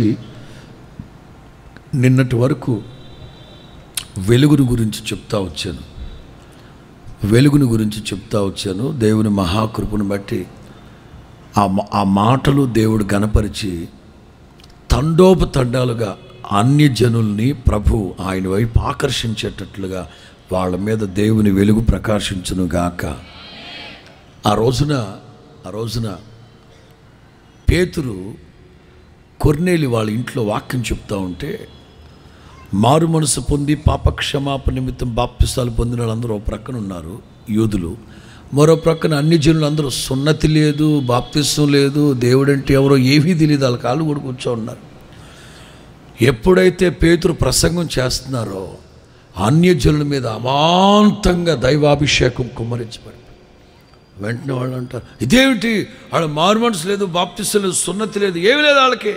నిన్నటి వరకు వెలుగుని గురించి చెప్తా వచ్చాను వెలుగుని గురించి చెప్తా వచ్చాను దేవుని మహాకృపను బట్టి ఆ మా- ఆ మాటలు దేవుడు గనపరిచి తండోపతండాలుగా అన్య జనుల్ని ప్రభు ఆయన వైపు ఆకర్షించేటట్లుగా వాళ్ళ మీద దేవుని వెలుగు ప్రకాశించును గాక ఆ రోజున ఆ రోజున పేతురు కొర్నేలి వాళ్ళ ఇంట్లో వాక్యం చెప్తా ఉంటే మారు మనసు పొంది పాపక్షమాప నిమిత్తం బాప్తిస్తాలు పొందిన వాళ్ళందరూ ఒక ప్రక్కన ఉన్నారు యూదులు మరో ప్రక్కన అన్ని జనులు అందరూ సున్నతి లేదు బాప్తిస్తం లేదు దేవుడంటే ఎవరో ఏమీ తెలియదు వాళ్ళ కాళ్ళు కూడా కూర్చో ఉన్నారు ఎప్పుడైతే పేతురు ప్రసంగం చేస్తున్నారో అన్యజనుల మీద అమాంతంగా దైవాభిషేకం కుమ్మరించబడి వెంటనే వాళ్ళు అంటారు ఇదేమిటి వాళ్ళ మారు మనసు లేదు బాప్తిస్తం లేదు సున్నతి లేదు ఏమీ లేదు వాళ్ళకి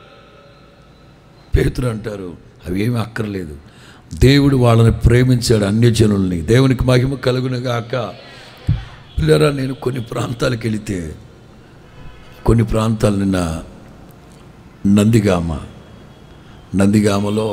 పేతురు అంటారు అవి ఏమీ అక్కర్లేదు దేవుడు వాళ్ళని ప్రేమించాడు అన్యజనుల్ని దేవునికి మహిమ కలుగునుగాక పిల్లరా నేను కొన్ని ప్రాంతాలకు వెళితే కొన్ని ప్రాంతాలు నిన్న నందిగామ నందిగామలో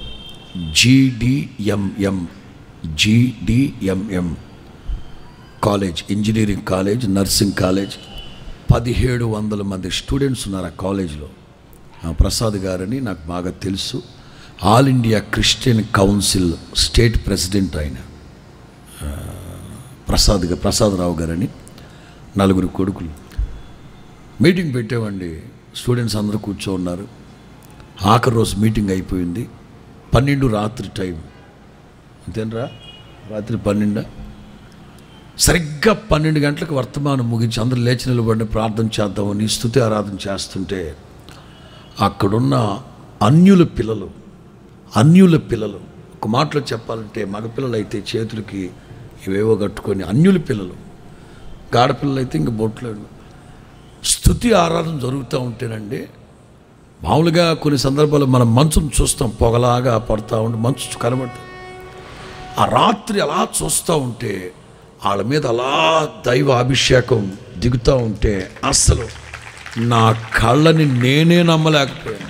GDMM GDMM college engineering college nursing college పదిహేడు వందల మంది స్టూడెంట్స్ ఉన్నారు ఆ కాలేజ్లో ఆ ప్రసాద్ గారని నాకు బాగా తెలుసు all India Christian council state president ఆయన ఆ, ప్రసాద్ గా- ప్రసాద్ రావు గారని నలుగురు కొడుకులు మీటింగ్ పెట్టామండి స్టూడెంట్స్ అందరూ కూర్చో ఉన్నారు ఆఖరి రోజు మీటింగ్ అయిపోయింది పన్నెండు రాత్రి టైం అంతేనరా రాత్రి పన్నెండా సరిగ్గా పన్నెండు గంటలకు వర్తమానం ముగించి అందరూ లేచి నిలబడి ప్రార్థన చేద్దామని స్థుతి ఆరాధన చేస్తుంటే అక్కడున్న అన్యుల పిల్లలు అన్యుల పిల్లలు ఒక మాటలో చెప్పాలంటే మగపిల్లలు అయితే చేతులకి ఇవేవో కట్టుకొని అన్యుల పిల్లలు గాడపిల్లలు అయితే ఇంక బొట్లేదు స్థుతి ఆరాధన జరుగుతూ ఉంటేనండి మామూలుగా కొన్ని సందర్భాల్లో మనం మంచును చూస్తాం పొగలాగా పడుతూ ఉంటే మంచు కనబడుతుంది ఆ రాత్రి అలా చూస్తూ ఉంటే వాళ్ళ మీద అలా దైవ అభిషేకం దిగుతూ ఉంటే అసలు నా కళ్ళని నేనే నమ్మలేకపోయాను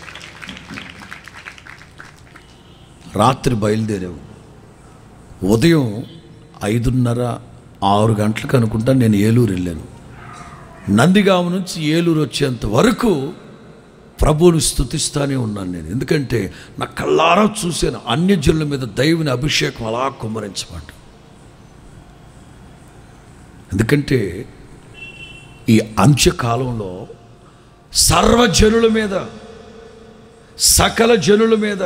రాత్రి బయలుదేరాము ఉదయం ఐదున్నర ఆరు గంటలకు అనుకుంటా నేను ఏలూరు వెళ్ళాను నందిగామ నుంచి ఏలూరు వచ్చేంత వరకు ప్రభువుని స్థుతిస్తానే ఉన్నాను నేను ఎందుకంటే నా కళ్ళారా చూశాను అన్యజనుల మీద దైవుని అభిషేకం అలా కుమ్మరించమాట ఎందుకంటే ఈ అంత్యకాలంలో సర్వజనుల మీద సకల జనుల మీద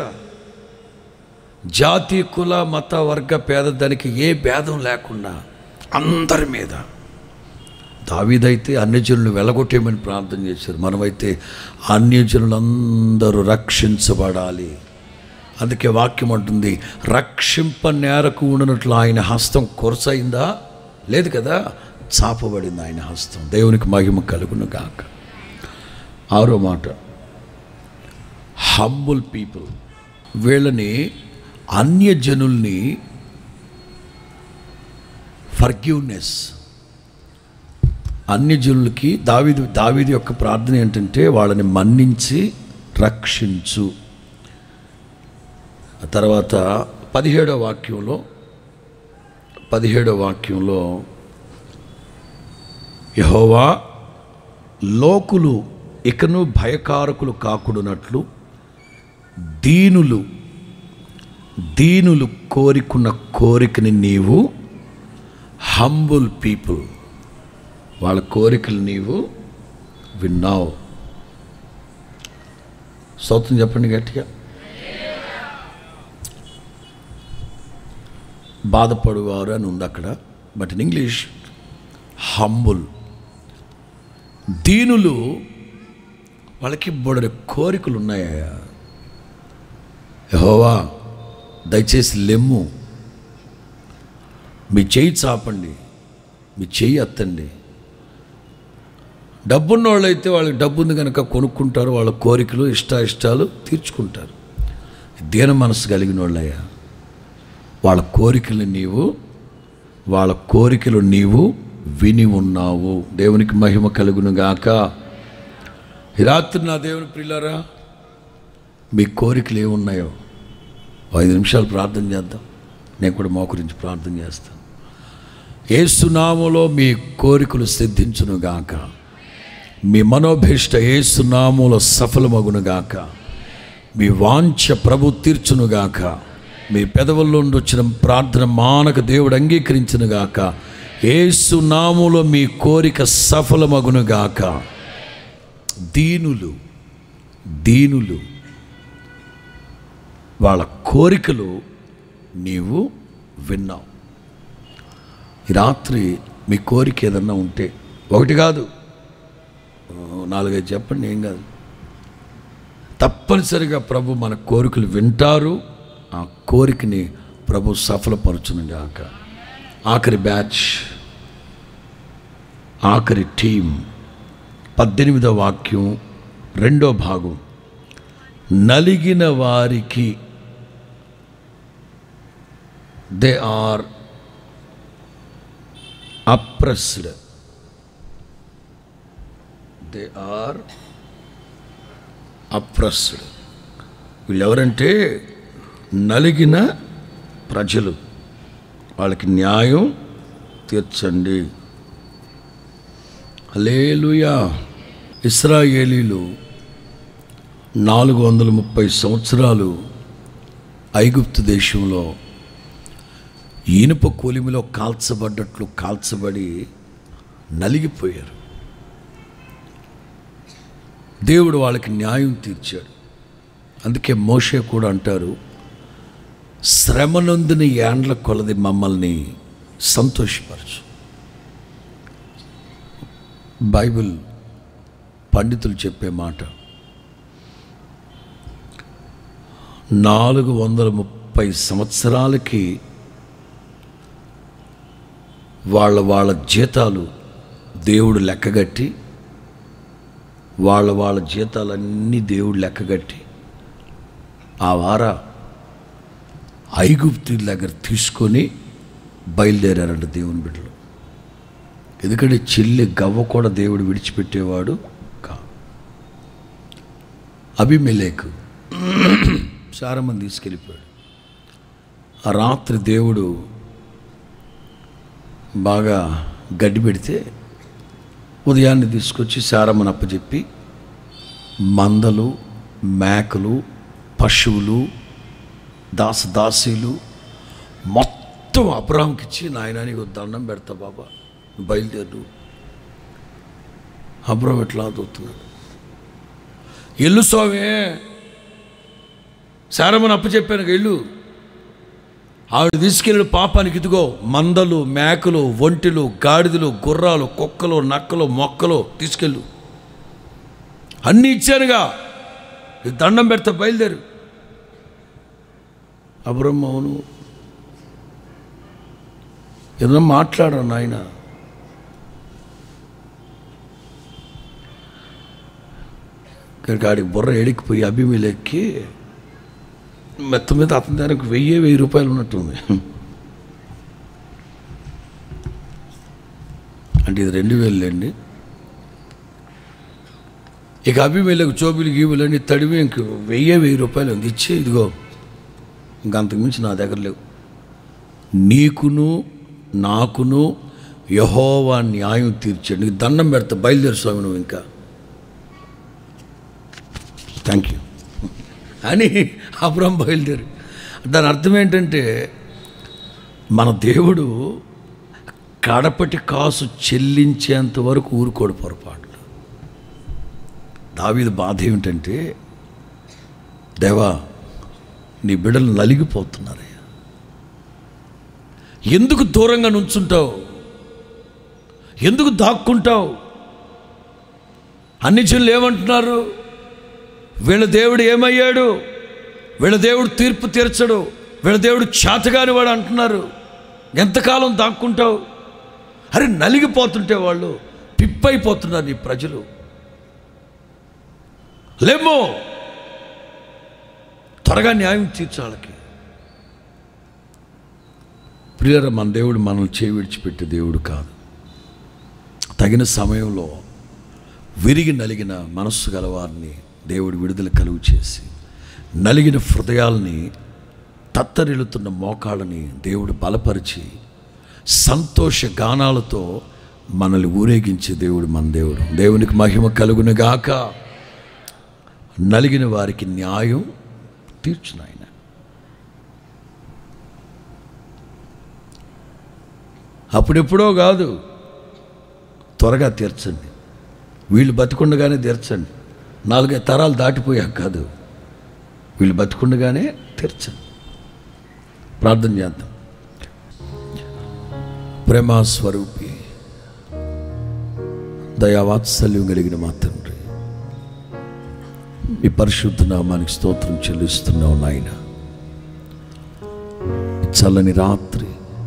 జాతి కుల మత వర్గ పేదదానికి ఏ భేదం లేకుండా అందరి మీద దావీదైతే అన్యజనులు వెలగొట్టేయమని ప్రార్థన చేశారు మనమైతే అన్యజనులందరూ రక్షించబడాలి అందుకే వాక్యం అంటుంది రక్షింప నేరకు ఉండనట్లు ఆయన హస్తం కొరసైందా లేదు కదా చాపబడింది ఆయన హస్తం దేవునికి మహిమ కలుగును గాక ఆరో మాట హంబుల్ పీపుల్ వీళ్ళని అన్యజనుల్ని ఫర్గ్యూనెస్ అన్యజనులకి దావీదు దావీదు యొక్క ప్రార్థన ఏంటంటే వాళ్ళని మన్నించి రక్షించు ఆ తర్వాత పదిహేడో వాక్యంలో పదిహేడో వాక్యంలో యహోవా లోకులు ఇకను భయకారకులు కాకుడునట్లు దీనులు దీనులు కోరికున్న కోరికని నీవు హంబుల్ పీపుల్ వాళ్ళ కోరికలు నీవు విన్నావు సౌత్రం చెప్పండి గట్టిగా బాధపడువారు అని ఉంది అక్కడ బట్ ఇన్ ఇంగ్లీష్ హంబుల్ దీనులు వాళ్ళకి బొడని కోరికలు ఉన్నాయా యహోవా దయచేసి లెమ్ము మీ చెయ్యి చాపండి మీ చెయ్యి ఎత్తండి డబ్బున్న వాళ్ళైతే వాళ్ళకి డబ్బు ఉంది కనుక కొనుక్కుంటారు వాళ్ళ కోరికలు ఇష్ట ఇష్టాలు తీర్చుకుంటారు దీన మనసు కలిగిన వాళ్ళయ్యా వాళ్ళ కోరికలు నీవు వాళ్ళ కోరికలు నీవు విని ఉన్నావు దేవునికి మహిమ కలుగును గాక ఈ రాత్రి నా దేవుని ప్రియులారా మీ కోరికలు ఏమున్నాయో ఓ ఐదు నిమిషాలు ప్రార్థన చేద్దాం నేను కూడా మా గురించి ప్రార్థన చేస్తాను ఏసునామలో మీ కోరికలు సిద్ధించును గాక మీ మనోభీష్ట ఏసునామలో సఫలమగును గాక మీ వాంఛ ప్రభు తీర్చును గాక మీ పెదవుల్లో నుండి వచ్చిన ప్రార్థన మానక దేవుడు అంగీకరించును గాక ఏసు నాములో మీ కోరిక సఫలమగును గాక దీనులు దీనులు వాళ్ళ కోరికలు నీవు విన్నావు ఈ రాత్రి మీ కోరిక ఏదన్నా ఉంటే ఒకటి కాదు ఓ, నాలుగైదు చెప్పండి ఏం కాదు తప్పనిసరిగా ప్రభు మన కోరికలు వింటారు ఆ కోరికని ప్రభు సఫలపరచును గాక ఆఖరి బ్యాచ్ ఆఖరి టీం పద్దెనిమిదవ వాక్యం రెండో భాగం నలిగిన వారికి they are oppressed they are oppressed వీళ్ళెవరంటే నలిగిన ప్రజలు వాళ్ళకి న్యాయం తీర్చండి అలేలుయా ఇస్రాయేలీలు నాలుగు వందల ముప్పై సంవత్సరాలు ఐగుప్తు దేశంలో ఇనుప కొలిమిలో కాల్చబడ్డట్లు కాల్చబడి నలిగిపోయారు దేవుడు వాళ్ళకి న్యాయం తీర్చాడు అందుకే మోషే కూడా అంటారు శ్రమ నొందిన యాండ్ల కొలది మమ్మల్ని సంతోషపరచు బైబిల్ పండితులు చెప్పే మాట నాలుగు వందల ముప్పై సంవత్సరాలకి వాళ్ళ వాళ్ళ జీతాలు దేవుడు లెక్కగట్టి వాళ్ళ వాళ్ళ జీతాలన్నీ దేవుడు లెక్కగట్టి ఆ వార ఐగుప్తు దగ్గర తీసుకొని బయలుదేరారంట దేవుని బిడ్డలు ఎందుకంటే చెల్లి గవ్వ కూడా దేవుడు విడిచిపెట్టేవాడు కా అభిమెలేకు చాలామంది తీసుకెళ్ళిపోయాడు ఆ రాత్రి దేవుడు బాగా గడ్డి పెడితే ఉదయాన్నే తీసుకొచ్చి సారమ్మను అప్పచెప్పి మందలు మేకలు పశువులు దాసదాసీలు మొత్తం అబ్రాహంకి ఇచ్చి నాయన నీకు దండం పెడతా బాబా నువ్వు బయలుదేరు అబ్రాహం ఎట్లా దూతున్నాడు ఎల్లు స్వామి సారమ్మను అప్పచెప్పాను వెళ్ళు ఆవిడ తీసుకెళ్ళిన పాపానికి ఇదిగో మందలు మేకలు ఒంటిలు గాడిదలు గుర్రాలు కుక్కలు నక్కలు మొక్కలు తీసుకెళ్ళు అన్నీ ఇచ్చానుగా నీకు దండం పెడతా బయలుదేరు అబ్రహ్మ అవును ఏదైనా మాట్లాడరా నాయన ఇక్కడికి ఆడికి బుర్ర ఎడికిపోయి అభిమేలెక్కి మెత్త మీద అతని దానికి వెయ్యి వెయ్యి రూపాయలు ఉన్నట్టుంది అంటే ఇది రెండు వేలండి ఇక అభిమేలకు చోబులు గీబులన్నీ తడివి ఇంక వెయ్యి వెయ్యి రూపాయలు ఉంది ఇచ్చి ఇదిగో ఇంక అంతకుమించి నా దగ్గర లేవు నీకును నాకును యహోవా న్యాయం తీర్చాడు నీకు దండం పెడతా బయలుదేరు స్వామి నువ్వు ఇంకా థ్యాంక్ యూ అని అబ్రహం బయలుదేరి దాని అర్థం ఏంటంటే మన దేవుడు కడపటి కాసు చెల్లించేంత వరకు ఊరుకోడు పొరపాట్లు దావీదు బాధ ఏమిటంటే దేవా నీ బిడ్డలు నలిగిపోతున్నారయ్యా ఎందుకు దూరంగా నుంచుంటావు ఎందుకు దాక్కుంటావు అన్ని జనులు ఏమంటున్నారు వీళ్ళ దేవుడు ఏమయ్యాడు వీళ్ళ దేవుడు తీర్పు తీర్చడు వీళ్ళ దేవుడు చేతగాని వాడు అంటున్నారు ఎంతకాలం దాక్కుంటావు అరే నలిగిపోతుంటే వాళ్ళు పిప్పైపోతున్నారు నీ ప్రజలు లేమో త్వరగా న్యాయం తీర్చాలకి ప్రియర మన దేవుడు మనల్ని చేయి విడిచిపెట్టే దేవుడు కాదు తగిన సమయంలో విరిగి నలిగిన మనస్సు గలవారిని దేవుడు విడుదల కలుగు చేసి నలిగిన హృదయాల్ని తత్తరిల్లుతున్న మోకాళ్ళని దేవుడు బలపరిచి సంతోష గానాలతో మనల్ని ఊరేగించే దేవుడు మన దేవుడు దేవునికి మహిమ కలుగునుగాక నలిగిన వారికి న్యాయం తీర్చును ఆయన అప్పుడెప్పుడో కాదు త్వరగా తీర్చండి వీళ్ళు బతికుండగానే తీర్చండి నాలుగైదు తరాలు దాటిపోయాక కాదు వీళ్ళు బతికుండగానే తీర్చండి ప్రార్థన చేద్దాం ప్రేమ స్వరూపి దయావాత్సల్యం కలిగిన మా తండ్రి మీ పరిశుద్ధ నామానికి స్తోత్రం చెల్లిస్తున్నావు నాయన ఈ చల్లని రాత్రి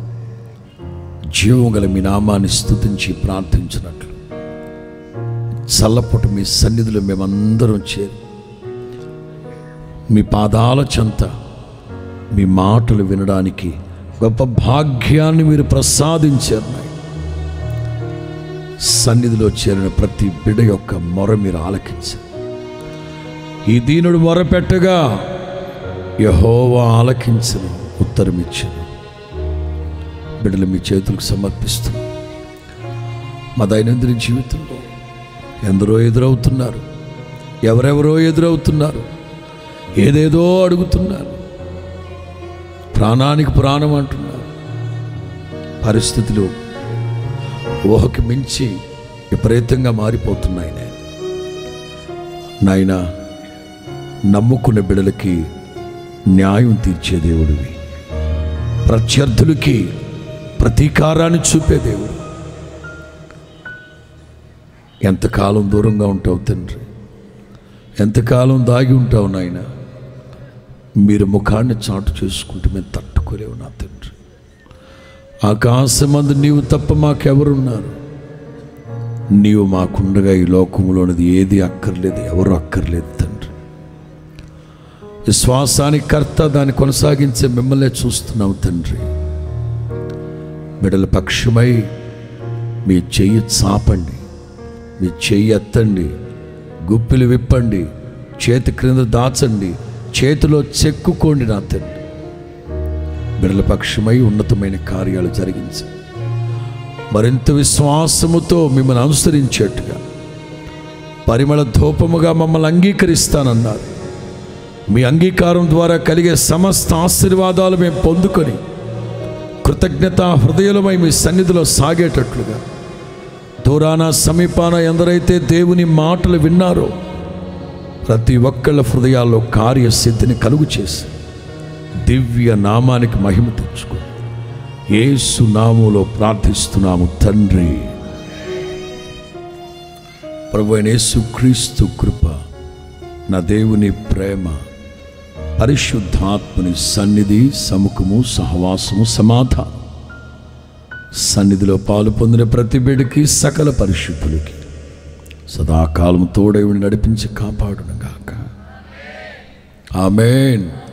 జీవం గల మీ నామాన్ని స్తుతించి ప్రార్థించినట్లు చల్లపూట మీ సన్నిధిలో మేమందరం చేరి మీ పాదాల చెంత మీ మాటలు వినడానికి గొప్ప భాగ్యాన్ని మీరు ప్రసాదించారు నాయన. సన్నిధిలో చేరిన ప్రతి బిడ యొక్క మొర మీరు ఆలకించారు ఈ దీనుడు మొరపెట్టగా యహోవా ఆలకించను ఉత్తరమిచ్చను బిడ్డలు మీ చేతులకు సమర్పిస్తున్నాం మా దైనందిన జీవితంలో ఎందరో ఎదురవుతున్నారు ఎవరెవరో ఎదురవుతున్నారు ఏదేదో అడుగుతున్నారు ప్రాణానికి ప్రాణం అంటున్నారు పరిస్థితులు ఊహకి మించి విపరీతంగా మారిపోతున్నాయి నేను నాయన నమ్ముకున్న బిడలకి న్యాయం తీర్చే దేవుడివి ప్రత్యర్థులకి ప్రతీకారాన్ని చూపే దేవుడు ఎంతకాలం దూరంగా ఉంటావు తండ్రి ఎంతకాలం దాగి ఉంటావు నాయన మీరు ముఖాన్ని చాటు చేసుకుంటే మేము తట్టుకోలేవు నా తండ్రి ఆకాశమందు నీవు తప్ప మాకెవరున్నారు నీవు మాకుండగా ఈ లోకంలోనిది ఏది అక్కర్లేదు ఎవరు అక్కర్లేదు తండ్రి విశ్వాసానికి కర్త దాన్ని కొనసాగించే మిమ్మల్నే చూస్తున్నావు తండ్రి బిడల పక్షమై మీ చెయ్యి చాపండి మీ చెయ్యి ఎత్తండి గుప్పిలు విప్పండి చేతి క్రింద దాచండి చేతిలో చెక్కుకోండి నా తండ్రి బిడల పక్షమై ఉన్నతమైన కార్యాలు జరిగించండి మరింత విశ్వాసముతో మిమ్మల్ని అనుసరించేట్టుగా పరిమళ ధూపముగా మమ్మల్ని అంగీకరిస్తానన్నారు మీ అంగీకారం ద్వారా కలిగే సమస్త ఆశీర్వాదాలు మేము పొందుకొని కృతజ్ఞత హృదయలమై మీ సన్నిధిలో సాగేటట్లుగా దూరాన సమీపాన ఎందరైతే దేవుని మాటలు విన్నారో ప్రతి ఒక్కళ్ళ హృదయాల్లో కార్యసిద్ధిని కలుగు చేసి దివ్య నామానికి మహిమ తెచ్చుకో యేసు నామములో ప్రార్థిస్తున్నాము తండ్రి ప్రభు అయిన యేసు క్రీస్తు కృప నా దేవుని ప్రేమ పరిశుద్ధాత్మని సన్నిధి సముఖము సహవాసము సమాధానం సన్నిధిలో పాలు పొందిన ప్రతి బిడ్డకి సకల పరిశుద్ధులకి సదాకాలం తోడై ఉండి నడిపించి కాపాడును గాక ఆమెన్